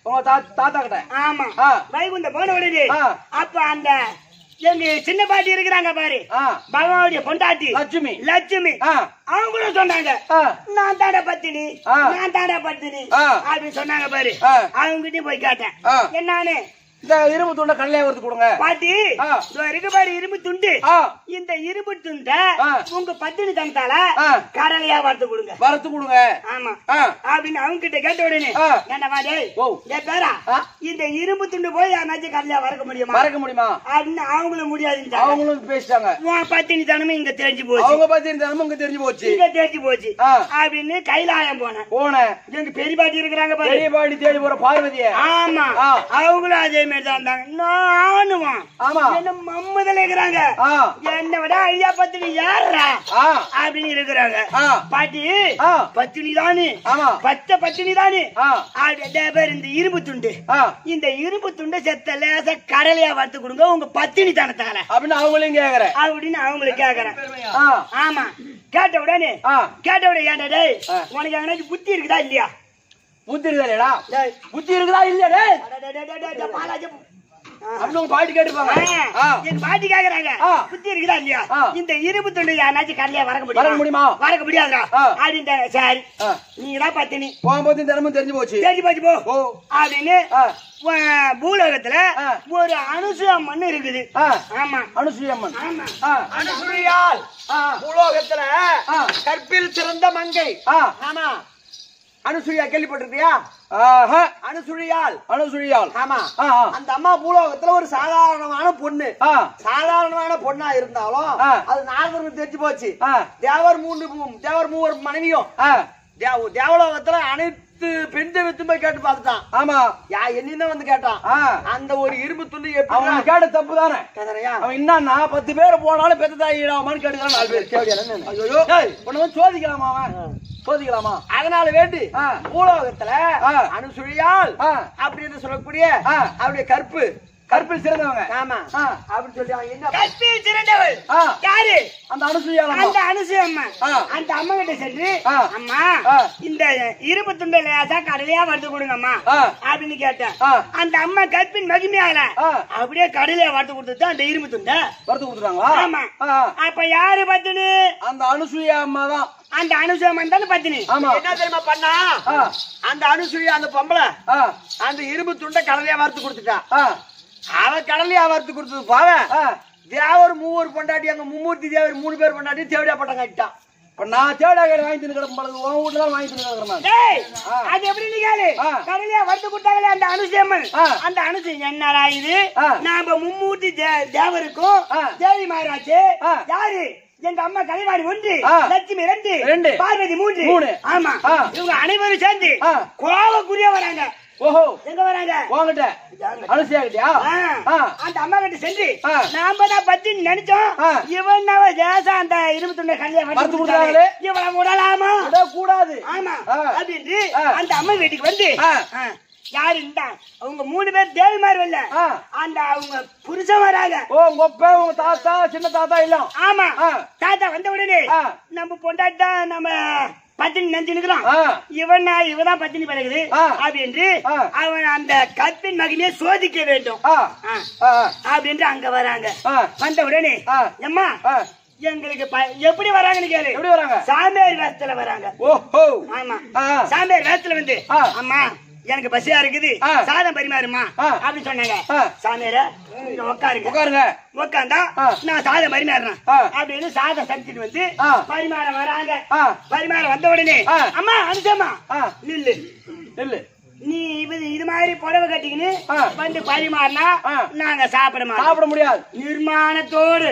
Speaker 2: உங்க தா- தாத்தா கிட்ட
Speaker 1: ஆமா
Speaker 2: ஆ.
Speaker 1: வைகுண்ட போன உடனே
Speaker 2: ஆ.
Speaker 1: அப்ப அந்த எங்க சின்ன பாட்டி இருக்கிறாங்க பாரு
Speaker 2: ஆ.
Speaker 1: பகவானுடைய பொண்டாட்டி
Speaker 2: லட்சுமி
Speaker 1: லட்சுமி
Speaker 2: ஆ.
Speaker 1: அவங்களும் சொன்னாங்க
Speaker 2: ஆ.
Speaker 1: நான் தாடா பத்தினி
Speaker 2: ஆ.
Speaker 1: நான் தாடா பத்தினி
Speaker 2: ஆ.
Speaker 1: அப்படின்னு சொன்னாங்க பாரு
Speaker 2: ஆ.
Speaker 1: அவங்ககிட்டயும் போய் கேட்டேன்
Speaker 2: ஆ.
Speaker 1: என்னானு
Speaker 2: இந்த இரும்பு துண்டை கல்லையா எடுத்து கொடுங்க
Speaker 1: பாட்டி
Speaker 2: ஆ.
Speaker 1: இதோ இருக்கு பாரு இரும்பு துண்டு
Speaker 2: ஆ.
Speaker 1: இந்த இரும்பு துண்ட
Speaker 2: ஆ.
Speaker 1: உங்க பத்தினி தந்தால
Speaker 2: ஆ.
Speaker 1: கடலையா வறுத்து கொடுங்க
Speaker 2: வரத்து கொடுங்க
Speaker 1: ஆமா
Speaker 2: ஆ.
Speaker 1: அப்படின்னு அவங்க கிட்ட கேட்ட உடனே
Speaker 2: ஆ.
Speaker 1: என்னவா டேய்
Speaker 2: ஓ.
Speaker 1: டேய் பேரா
Speaker 2: ஆ.
Speaker 1: இந்த இரும்பு துண்டு போய் யாராச்சும் கடலையா வறுக்க முடியுமா
Speaker 2: மறக்க முடியுமா
Speaker 1: அப்படின்னு அவங்களும் முடியாதுன்னு
Speaker 2: அவங்களும் பேசிட்டாங்க
Speaker 1: உன் பத்தினி தனமும் இங்க தெரிஞ்சு போச்சு
Speaker 2: அவங்க பத்தி இருந்தாலும் இங்க தெரிஞ்சு போச்சு
Speaker 1: இங்க தெரிஞ்சு போச்சு
Speaker 2: ஆ.
Speaker 1: அப்படின்னு கைலாயம் போனேன்
Speaker 2: போனேன்
Speaker 1: எங்க பெரிய பாட்டி இருக்கிறாங்க பாரு
Speaker 2: பெரிய பாடி தேடி போற பார்வதிய
Speaker 1: ஆமா
Speaker 2: ஆ.
Speaker 1: அவங்களும் அதே மாதிரி தான் இருந்தாங்க நானும்
Speaker 2: ஆமா
Speaker 1: என்ன மம்மதில் இருக்கிறாங்க
Speaker 2: ஆ
Speaker 1: என்ன விட ஐயா பத்தினி யாரா
Speaker 2: ஆ
Speaker 1: அப்படின்னு இருக்கிறாங்க
Speaker 2: ஆ
Speaker 1: பாட்டி
Speaker 2: ஆ.
Speaker 1: பத்தினி தானே
Speaker 2: ஆமா
Speaker 1: பச்சை பத்தினி தானே
Speaker 2: ஆ
Speaker 1: அதே பேர் இந்த இரும்பு துண்டு
Speaker 2: ஆ
Speaker 1: இந்த இரும்பு துண்டை செத்த லேசா கடலையா வறுத்து கொடுங்க உங்க பத்தினி தானத்தால
Speaker 2: அப்படின்னு அவங்களையும் கேக்குறேன்
Speaker 1: அப்படின்னு அவங்களுக்கு கேக்குறேன்
Speaker 2: ஆ
Speaker 1: ஆமா கேட்ட உடனே
Speaker 2: ஆ
Speaker 1: கேட்ட உடனே ஏன்டா டேய்
Speaker 2: ஆ.
Speaker 1: உனக்கு எங்கனாச்சும் புத்தி இருக்குதா இல்லையா
Speaker 2: புத்தி இருக்குதாடா
Speaker 1: டேய்
Speaker 2: புத்தி இருக்குதா இல்லையா டேய்
Speaker 1: அட, டே, டே, டே, டே, டே, பாலாஜி. ஆ.
Speaker 2: அப்படின்னு உங்க பாட்டி கேட்டுப்பாங்க
Speaker 1: ஆ,
Speaker 2: ஆ
Speaker 1: என் பாட்டி கேக்குறாங்க
Speaker 2: ஆ.
Speaker 1: புத்தி இருக்குதா இல்லையா
Speaker 2: ஆ.
Speaker 1: இந்த இரும்பு துண்டு யாராச்சும் கடலையா வரக்க முடியுமா
Speaker 2: வரக்க முடியுமா?
Speaker 1: வரக்க முடியாதுடா
Speaker 2: ஆ.
Speaker 1: அப்படின்ட்டாங்க சரி
Speaker 2: ஆ.
Speaker 1: நீங்க தான் பத்தினி
Speaker 2: போகும்போது தினமும் தெரிஞ்சு போச்சு
Speaker 1: தெரிஞ்சு போச்சு போ
Speaker 2: ஓ
Speaker 1: அப்படின்னு
Speaker 2: ஆ
Speaker 1: உ- பூலோகத்துல
Speaker 2: ஆ.
Speaker 1: ஒரு அனுசூயா மண்ணு இருக்குது
Speaker 2: ஆ
Speaker 1: ஆமா
Speaker 2: அனுசூய அம்மன்
Speaker 1: ஆமா
Speaker 2: ஆ
Speaker 3: அனுசுரியால்
Speaker 2: ஆ
Speaker 3: பூலோகத்துல
Speaker 2: ஆ.
Speaker 3: கற்பில் சிறந்த மங்கை
Speaker 2: ஆ
Speaker 3: ஆமா அனுசுரியா கேள்விப்பட்டிருக்கியா
Speaker 2: ஆஹா
Speaker 3: அனுசுரியால்
Speaker 2: அனுசூயால்
Speaker 3: ஆமா
Speaker 2: ஆ ஆ
Speaker 3: அந்த அம்மா பூலோகத்துல ஒரு சாதாரணமான பொண்ணு
Speaker 2: ஆ
Speaker 3: சாதாரணமான பொண்ணா இருந்தாலும்
Speaker 2: ஆ.
Speaker 3: அது நாகருக்கு தெரிஞ்சு போச்சு
Speaker 2: ஆ
Speaker 3: தேவர் மூன்று மூ- தேவர் மூவர் மனைவியும்
Speaker 2: ஆ
Speaker 3: தேவ- தேவலோகத்துல அனைத்து பெண் தெய்வத்தையும் போய் கேட்டு பார்த்துட்டான்
Speaker 2: ஆமா
Speaker 3: யா என்னதான் வந்து கேட்டான்
Speaker 2: ஆ
Speaker 3: அந்த ஒரு இரும்பு துண்டு
Speaker 2: அவன்
Speaker 3: எப்படி
Speaker 2: கேட்ட தப்பு தானே
Speaker 3: கதறையா
Speaker 2: அவன் என்னன்னா பத்து பேர் போனாலும் பெத்த தாய் இடாமான்னு கேட்டுக்கிறான் நாலு பேர் கேவடியா ஐயோ உன்னை வந்து சோதிக்கலாமா அவன் சோதிக்கலாமா
Speaker 3: அதனால வேண்டி
Speaker 2: ஆ.
Speaker 3: பூலோகத்துல
Speaker 2: ஆ.
Speaker 3: அனுசுழியால்
Speaker 2: ஆ.
Speaker 3: அப்படின்னு சொல்லக்கூடிய
Speaker 2: ஆ.
Speaker 3: அவருடைய கற்பு
Speaker 2: கற்பில் சிறந்தவங்க
Speaker 3: ஆமா
Speaker 2: ஆ.
Speaker 3: அப்படின்னு சொல்லி அவன் என்ன
Speaker 1: கற்பில் சிறந்தவள்
Speaker 2: ஆ.
Speaker 1: யாரு
Speaker 2: அந்த அனுசூயால்
Speaker 1: அந்த அனுசூய அம்மா
Speaker 2: ஆ.
Speaker 1: அந்த அம்மா கிட்ட சென்று
Speaker 2: ஆ.
Speaker 1: அம்மா
Speaker 2: ஆ.
Speaker 1: இந்த இரும்பு துண்டை லேசா கடலையா வறுத்து கொடுங்கம்மா
Speaker 2: ஆ.
Speaker 1: அப்படின்னு கேட்டேன்
Speaker 2: ஆ.
Speaker 1: அந்த அம்மா கற்பின் மகிமையால
Speaker 2: ஆ.
Speaker 1: அப்படியே கடலையா வறுத்து கொடுத்துட்டு அந்த இரும்பு துண்டை
Speaker 2: வரத்து கொடுத்துட்டாங்களா
Speaker 1: ஆமா
Speaker 2: ஆ, ஆ.
Speaker 1: அப்ப யாரு பத்தினி
Speaker 2: அந்த அனுசூயா அம்மா தான்
Speaker 1: அந்த அனுசூயம் தானே பத்தினி
Speaker 2: ஆமா
Speaker 3: என்ன தெரியுமா பண்ணா
Speaker 2: ஆ.
Speaker 3: அந்த அனுசுழியா அந்த பொம்பளை
Speaker 2: ஆ
Speaker 3: அந்த இரும்பு துண்டை கடலையா வறுத்து கொடுத்துட்டா
Speaker 2: ஆ
Speaker 3: அவன் கடலையா வறுத்து கொடுத்தது பாவ
Speaker 2: ஆ
Speaker 3: தேவர் மூவர் பொண்டாட்டி அங்க மும்மூர்த்தி தேவர் மூணு பேர் பொண்டாட்டி தேவடியா பட்டம் கட்டிட்டான்
Speaker 2: இப்ப நான் தேடா கடை வாங்கி தின்னு கிடக்கும் பொழுது உன் வீட்டுல தான் வாங்கி தின்னு கிடக்குறேன் நான்.
Speaker 1: டேய்
Speaker 2: ஆ.
Speaker 1: அது எப்படி நீ கேளு
Speaker 2: ஆ.
Speaker 1: கடலையா வறுத்து கொடுத்தாங்களே அந்த அனுசயம்மன்
Speaker 2: ஆ.
Speaker 1: அந்த அனுசயம் என்னடா இது
Speaker 2: ஆ.
Speaker 1: நாம மும்மூர்த்தி தே- தேவருக்கும்
Speaker 2: ஆ.
Speaker 1: தேவி மாராச்சு
Speaker 2: ஆ.
Speaker 1: யாரு எங்க அம்மா கலைவாணி ஒன்று
Speaker 2: ஆ.
Speaker 1: லட்சுமி ரெண்டு
Speaker 2: ரெண்டு.
Speaker 1: பார்வதி மூன்று
Speaker 2: மூணு.
Speaker 1: ஆமா
Speaker 2: ஆ.
Speaker 1: இவங்க அனைவரும் சேர்ந்து
Speaker 2: ஆ.
Speaker 1: கோவக்குரிய வராங்க
Speaker 2: ஓஹோ
Speaker 1: எங்க வராங்க
Speaker 2: உங்ககிட்ட அனுசூயா கிட்டயா
Speaker 1: ஆ.
Speaker 2: ஆ
Speaker 1: அந்த அம்மா கிட்ட சென்று
Speaker 2: ஆ.
Speaker 1: நாம தான் பத்தி நினைச்சோம்
Speaker 2: ஆ.
Speaker 1: இவன் அவ தேசம் அந்த இருபத்தி ஒண்ணு கல்யாணம்
Speaker 2: வறுத்து
Speaker 1: வறுத்து
Speaker 2: கொடுத்தாங்களே.
Speaker 1: கொடுத்தாங்களே இவளை விடலாமா
Speaker 2: விட கூடாது
Speaker 1: ஆமா
Speaker 2: ஆ.
Speaker 1: அப்படின்ட்டு
Speaker 2: ஆ.
Speaker 1: அந்த அம்மா வீட்டுக்கு வந்து
Speaker 2: ஆ.
Speaker 1: ஆ, யாரு இந்த அவங்க மூணு பேர் தேவிமார் வரல
Speaker 2: ஆ.
Speaker 1: அந்த அவங்க புருஷன் வராங்க
Speaker 2: ஓ உங்க அப்பா உங்க தாத்தா சின்ன தாத்தா இல்ல
Speaker 1: ஆமா
Speaker 2: ஆ.
Speaker 1: தாத்தா வந்த உடனே
Speaker 2: ஆ.
Speaker 1: நம்ம பொண்டாட்டி தான் நம்ம பத்தினி நினைச்சு நிக்கிறோம்
Speaker 2: ஆ.
Speaker 1: இவன் இவதான் பத்தினி பிறகுது
Speaker 2: ஆ.
Speaker 1: அப்படின்னு
Speaker 2: ஆ.
Speaker 1: அவன் அந்த கற்பின் மகிமையை சோதிக்க வேண்டும்
Speaker 2: ஆ
Speaker 1: ஆ.
Speaker 2: ஆ
Speaker 1: அப்படின்ட்டு அங்க வராங்க
Speaker 2: ஆ
Speaker 1: வந்த உடனே
Speaker 2: ஆ.
Speaker 1: எம்மா
Speaker 2: ஆ
Speaker 1: எங்களுக்கு ப- எப்படி வராங்கன்னு கேளு
Speaker 2: எப்படி வராங்க
Speaker 1: சாமியார் வேஷத்துல வராங்க
Speaker 2: ஓஹோ
Speaker 1: ஆமா
Speaker 2: ஆ
Speaker 1: சாமியார் வேஷத்துல வந்து
Speaker 2: ஆ.
Speaker 1: அம்மா எனக்கு பசியா இருக்குது
Speaker 2: ஆ.
Speaker 1: சாதம் பரிமாறுமா
Speaker 2: ஆ.
Speaker 1: அப்படின்னு சொன்னாங்க
Speaker 2: ஆ.
Speaker 1: சாமியார இங்க உட்காருங்க
Speaker 2: உட்காருங்க
Speaker 1: உட்காந்தா
Speaker 2: ஆ.
Speaker 1: நான் சாதம் பரிமாறுறேன்
Speaker 2: ஆ.
Speaker 1: அப்படின்னு சாதம் சமைச்சிட்டு வந்து
Speaker 2: ஆ.
Speaker 1: பரிமாற வராங்க
Speaker 2: ஆ
Speaker 1: பரிமாற வந்த உடனே
Speaker 2: ஆ.
Speaker 1: அம்மா அனுசம்மா
Speaker 2: ஆ
Speaker 1: நில்லு
Speaker 2: இல்ல
Speaker 1: நீ இது இது மாதிரி புடவை கட்டிக்கின்னு
Speaker 2: ஆ.
Speaker 1: வந்து பரிமாறினா
Speaker 2: ஆ.
Speaker 1: நாங்க சாப்பிட மாட்டோம்
Speaker 2: சாப்பிட முடியாது
Speaker 1: நிர்மாணத்தோடு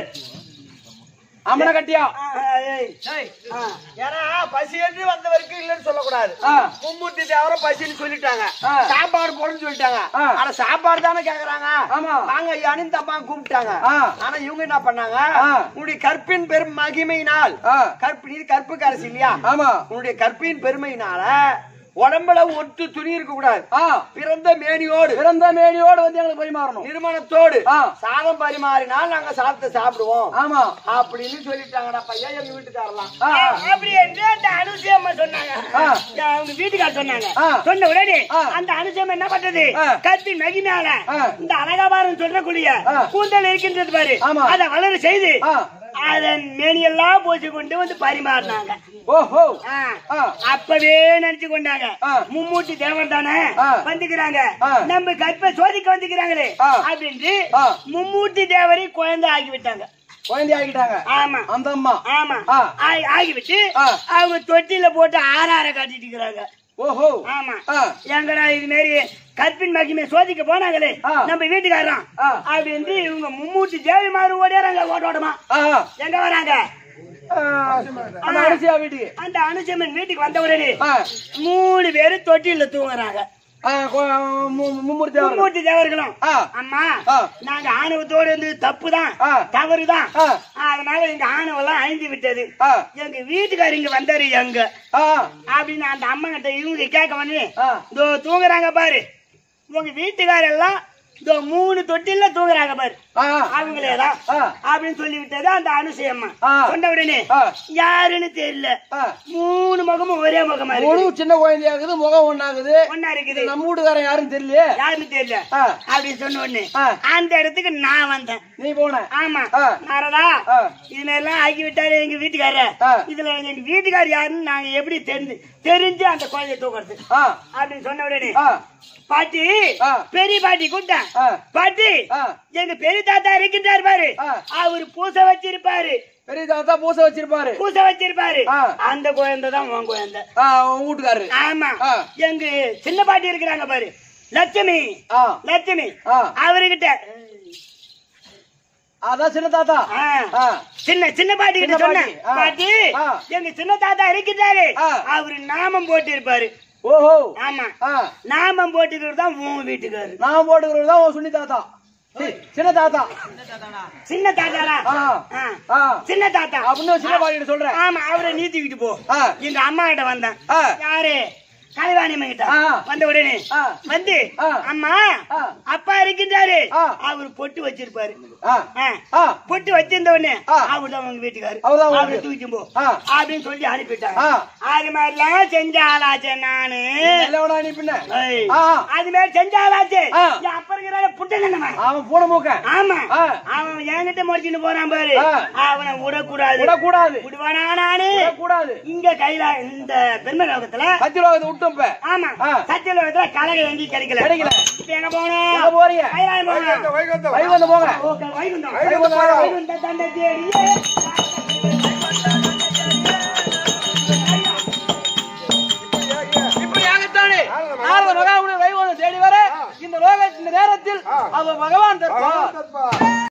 Speaker 2: அம்மனை கட்டியா
Speaker 1: ஆ, ஏய். ஆ.
Speaker 3: ஏன்னா பசி என்று வந்தவருக்கு இல்லைன்னு சொல்லக்கூடாது
Speaker 2: ஆ.
Speaker 3: மும்மூர்த்தி தேவரை பசின்னு சொல்லிட்டாங்க
Speaker 2: ஆ.
Speaker 3: சாப்பாடு போடுன்னு சொல்லிட்டாங்க
Speaker 2: ஆ.
Speaker 3: ஆனா சாப்பாடு தானே கேக்குறாங்க
Speaker 2: ஆமா.
Speaker 3: வாங்க ஐயானு தப்பா கூப்பிட்டாங்க
Speaker 2: ஆ.
Speaker 3: ஆனா இவங்க என்ன பண்ணாங்க
Speaker 2: ஆ.
Speaker 3: உன்னுடைய கற்பின் பெரும் மகிமையினால்
Speaker 2: ஆ
Speaker 3: கற்பு நீ கற்புக்கு அரசு இல்லையா
Speaker 2: ஆமா
Speaker 3: உன்னுடைய கற்பின் பெருமையினால உடம்புல ஒட்டு துணி இருக்க கூடாது
Speaker 2: ஆ
Speaker 3: பிறந்த மேனியோடு
Speaker 2: பிறந்த மேனியோடு வந்து எங்களுக்கு பரிமாறணும்
Speaker 3: திருமணத்தோடு
Speaker 2: ஆ.
Speaker 3: சாதம் பரிமாறினால் நாங்க சாப்பிட்டு சாப்பிடுவோம்
Speaker 2: ஆமா
Speaker 3: அப்படின்னு சொல்லிட்டாங்கடா பையன் எங்க வீட்டுக்காரலாம்
Speaker 2: ஆ ஆ.
Speaker 1: அப்படி என்று அந்த அனுசயம்மா சொன்னாங்க
Speaker 2: ஆ.
Speaker 1: அவங்க வீட்டுக்கார சொன்னாங்க
Speaker 2: ஆ.
Speaker 1: சொன்ன உடனே
Speaker 2: ஆ.
Speaker 1: அந்த அனுசயம் என்ன பண்றது
Speaker 2: ஆ.
Speaker 1: கத்தி மகிமையால
Speaker 2: ஆ.
Speaker 1: இந்த அழகாபாரம் சொல்றக்கூடிய
Speaker 2: ஆ.
Speaker 1: கூந்தல் இருக்கின்றது பாரு
Speaker 2: ஆமா.
Speaker 1: அதை வளர செய்து
Speaker 2: ஆ.
Speaker 1: அதன் மேனியெல்லாம் பூசி கொண்டு வந்து பரிமாறினாங்க
Speaker 2: ஓஹோ
Speaker 1: ஆ.
Speaker 2: ஆ.
Speaker 1: அப்பவே நினைச்சு கொண்டாங்க
Speaker 2: ஆ.
Speaker 1: மும்மூர்த்தி தேவர் தானே
Speaker 2: ஆ.
Speaker 1: வந்துக்கிறாங்க
Speaker 2: ஆ.
Speaker 1: நம்ம கற்ப சோதிக்க வந்துக்கிறாங்களே
Speaker 2: ஆ.
Speaker 1: அப்படின்ட்டு
Speaker 2: ஆ.
Speaker 1: மும்மூர்த்தி தேவரை குழந்தை ஆக்கி விட்டாங்க
Speaker 2: குழந்தை ஆகிட்டாங்க
Speaker 1: ஆமா
Speaker 2: அந்த அம்மா
Speaker 1: ஆமா
Speaker 2: ஆ.
Speaker 1: ஆகி- ஆகிவிட்டு
Speaker 2: ஆ.
Speaker 1: அவங்க தொட்டில போட்டு ஆற ஆற காட்டிட்டு இருக்கிறாங்க
Speaker 2: ஓஹோ
Speaker 1: ஆமா
Speaker 2: ஆ.
Speaker 1: எங்கடா இது மாரி கற்பின் மகிமை சோதிக்க போனாங்களே
Speaker 2: ஆ.
Speaker 1: நம்ம வீட்டுக்காரன்
Speaker 2: ஆ.
Speaker 1: அப்படின்னு இவங்க மும்மூர்த்தி தேவி மாதிரி ஓடியாராங்க ஓட்ட ஓட்டமா
Speaker 2: ஆ
Speaker 1: எங்க வராங்க
Speaker 2: ஆ. அந்த அரிசியா வீட்டுக்கு
Speaker 1: அந்த அனுசமன் வீட்டுக்கு வந்த உடனே
Speaker 2: ஆ.
Speaker 1: மூணு பேரும் தொட்டில தூங்குறாங்க
Speaker 2: ஆ, கொ- மு- மும்மூர்த்தி அவர்கள்.
Speaker 1: மும்மூர்த்தி தேவர்களும்
Speaker 2: ஆ.
Speaker 1: அம்மா
Speaker 2: ஆ.
Speaker 1: நாங்க ஆணவத்தோடு இருந்து தப்புதான்
Speaker 2: ஆ.
Speaker 1: தவறுதான்
Speaker 2: ஆ.
Speaker 1: அதனால எங்க ஆணவம் எல்லாம் அழிந்து விட்டது
Speaker 2: ஆ.
Speaker 1: எங்க வீட்டுக்காரர் இங்க வந்தாரு எங்க
Speaker 2: ஆ.
Speaker 1: அப்படின்னு அந்த அம்மா கிட்ட இவங்க கேட்க வந்து
Speaker 2: ஆ.
Speaker 1: இதோ தூங்குறாங்க பாரு உங்க வீட்டுக்காரர் எல்லாம் இதோ மூணு தொட்டில தூங்குறாங்க பாரு
Speaker 2: ஆ.
Speaker 1: அவங்களேதான்
Speaker 2: ஆ.
Speaker 1: அப்படின்னு சொல்லி விட்டது அந்த அனுசயம்மா
Speaker 2: ஆ.
Speaker 1: சொன்ன உடனே
Speaker 2: ஆ.
Speaker 1: யாருன்னு தெரியல
Speaker 2: ஆ.
Speaker 1: மூணு முகமும் ஒரே முகமா
Speaker 2: முழு
Speaker 1: இருக்கு
Speaker 2: சின்ன குழந்தையாகுது முகம் ஒண்ணாகுது
Speaker 1: ஒன்னா இருக்குது
Speaker 2: நம்ம வீட்டுக்காரன் யாரும் தெரியலையே
Speaker 1: யாருன்னு தெரியல
Speaker 2: ஆ.
Speaker 1: அப்படின்னு சொன்ன உடனே
Speaker 2: ஆ.
Speaker 1: அந்த இடத்துக்கு நான் வந்தேன்
Speaker 2: நீ போன
Speaker 1: ஆமா
Speaker 2: ஆ.
Speaker 1: நாரதா
Speaker 2: ஆ.
Speaker 1: இதுல எல்லாம் ஆக்கி விட்டாரு எங்க வீட்டுக்காரர்
Speaker 2: ஆ.
Speaker 1: இதுல எங்க வீட்டுக்காரர் யாருன்னு நாங்க எப்படி தெரிஞ்சு தெரிஞ்சு அந்த குழந்தைய தூக்குறது
Speaker 2: ஆ.
Speaker 1: அப்படின்னு சொன்ன உடனே
Speaker 2: ஆ.
Speaker 1: பாட்டி
Speaker 2: ஆ.
Speaker 1: பெரிய பாட்டி கூப்பிட்டேன்
Speaker 2: ஆ.
Speaker 1: பாட்டி
Speaker 2: ஆ.
Speaker 1: எங்க பெரிய தாத்தா இருக்கின்றார் பாரு
Speaker 2: ஆ.
Speaker 1: அவர் பூசை வச்சிருப்பாரு
Speaker 2: பெரிய தாத்தா பூசை வச்சிருப்பாரு
Speaker 1: பூசை வச்சிருப்பாரு
Speaker 2: ஆ.
Speaker 1: அந்த குழந்தை தான் உன் குழந்தை
Speaker 2: ஆ, உன் வீட்டுக்காரரு
Speaker 1: ஆமா
Speaker 2: ஆ.
Speaker 1: எங்க சின்ன பாட்டி இருக்கிறாங்க பாரு லட்சுமி
Speaker 2: ஆ.
Speaker 1: லட்சுமி
Speaker 2: ஆ.
Speaker 1: அவர்கிட்ட
Speaker 2: அதான் சின்ன தாத்தா
Speaker 1: ஆ.
Speaker 2: ஆ.
Speaker 1: சின்ன சின்ன பாட்டி கிட்ட
Speaker 2: சின்ன
Speaker 1: சொன்னேன்
Speaker 2: பாட்டி, ஆ.
Speaker 1: பாட்டி
Speaker 2: ஆ.
Speaker 1: எங்க சின்ன தாத்தா இருக்கிறாரு
Speaker 2: ஆ.
Speaker 1: அவரு நாமம் போட்டு இருப்பாரு
Speaker 2: ஓஹோ
Speaker 1: ஆமா
Speaker 2: ஆ.
Speaker 1: நாமம் போட்டுக்கிறது தான் உன் வீட்டுக்காரு
Speaker 2: நான் போட்டுக்கிறது தான் உன் சுனி தாத்தா சி, சின்ன தாத்தா
Speaker 1: சின்ன தாத்தாரா
Speaker 2: ஆ.
Speaker 1: ஆ.
Speaker 2: ஆ.
Speaker 1: சின்ன தாத்தா
Speaker 2: அப்படின்னு சின்ன பாட்டிட்டு சொல்றேன்
Speaker 1: ஆமா அவரை நீத்திக்கிட்டு போ
Speaker 2: ஆ.
Speaker 1: எங்க அம்மா கிட்ட வந்தேன்
Speaker 2: ஆ.
Speaker 1: யாரு கலைவாணி கிட்ட
Speaker 2: ஆ.
Speaker 1: வந்த உடனே
Speaker 2: ஆ.
Speaker 1: வந்து
Speaker 2: ஆ.
Speaker 1: அம்மா
Speaker 2: ஆ.
Speaker 1: அப்பா இருக்கின்றாரு
Speaker 2: ஆ.
Speaker 1: அவர் பொட்டு வச்சிருப்பாரு
Speaker 2: ஆ.
Speaker 1: ஆ.
Speaker 2: ஆ.
Speaker 1: பொட்டு வச்சிருந்த உடனே
Speaker 2: ஆ.
Speaker 1: அவர் தான் உங்க வீட்டுக்காரு
Speaker 2: அவர்தான் உங்க
Speaker 1: அவரை
Speaker 2: வீட்டு-
Speaker 1: தூக்கி போ
Speaker 2: ஆ.
Speaker 1: அப்படின்னு சொல்லி அனுப்பிட்டாங்க
Speaker 2: ஆ.
Speaker 1: அது மாதிரிலாம் செஞ்சாலாச்சே நானு
Speaker 2: நல்லவனா நீ பின்ன
Speaker 1: ஏய்.
Speaker 2: ஆ.
Speaker 1: அது மாதிரி செஞ்சாலாச்சே
Speaker 2: ஆ.
Speaker 1: என் அப்பா இருக்கிறாரு புட்டங்க
Speaker 2: அவன் பூனை மூக்க
Speaker 1: ஆமா
Speaker 2: ஆ.
Speaker 1: அவன் என்கிட்ட முடிச்சுட்டு போறான் பாரு
Speaker 2: ஆ.
Speaker 1: அவனை விடக்கூடாது
Speaker 2: விடக்கூடாது
Speaker 1: விடுவானா நானு
Speaker 2: விடக்கூடாது
Speaker 1: இங்க கையில இந்த பெருமை லோகத்துல
Speaker 2: கத்திரோகத்தை விட்டும் இப்ப
Speaker 1: ஆமா
Speaker 2: ஆ.
Speaker 1: சத்திய லோகத்துல கலகம் எங்கேயும் கிடைக்கல
Speaker 2: கிடைக்கல.
Speaker 1: இப்ப எங்க
Speaker 2: எங்க
Speaker 1: போகணும்
Speaker 2: போறீங்க
Speaker 1: கைலாயம் போகணும்
Speaker 3: வைகுந்தம்
Speaker 2: வைகுந்தம் போங்க
Speaker 1: ஓகே, வைகுண்டம்
Speaker 2: வைகுந்தம் போங்க.
Speaker 1: வைகுண்ட தண்டை தேடியே
Speaker 2: இப்படியாகத்தானே நாரத மகாமுனி வைகுந்தம் தேடி வர இந்த லோக இந்த நேரத்தில் அவர் பகவான் தருவார்
Speaker 3: தற்பா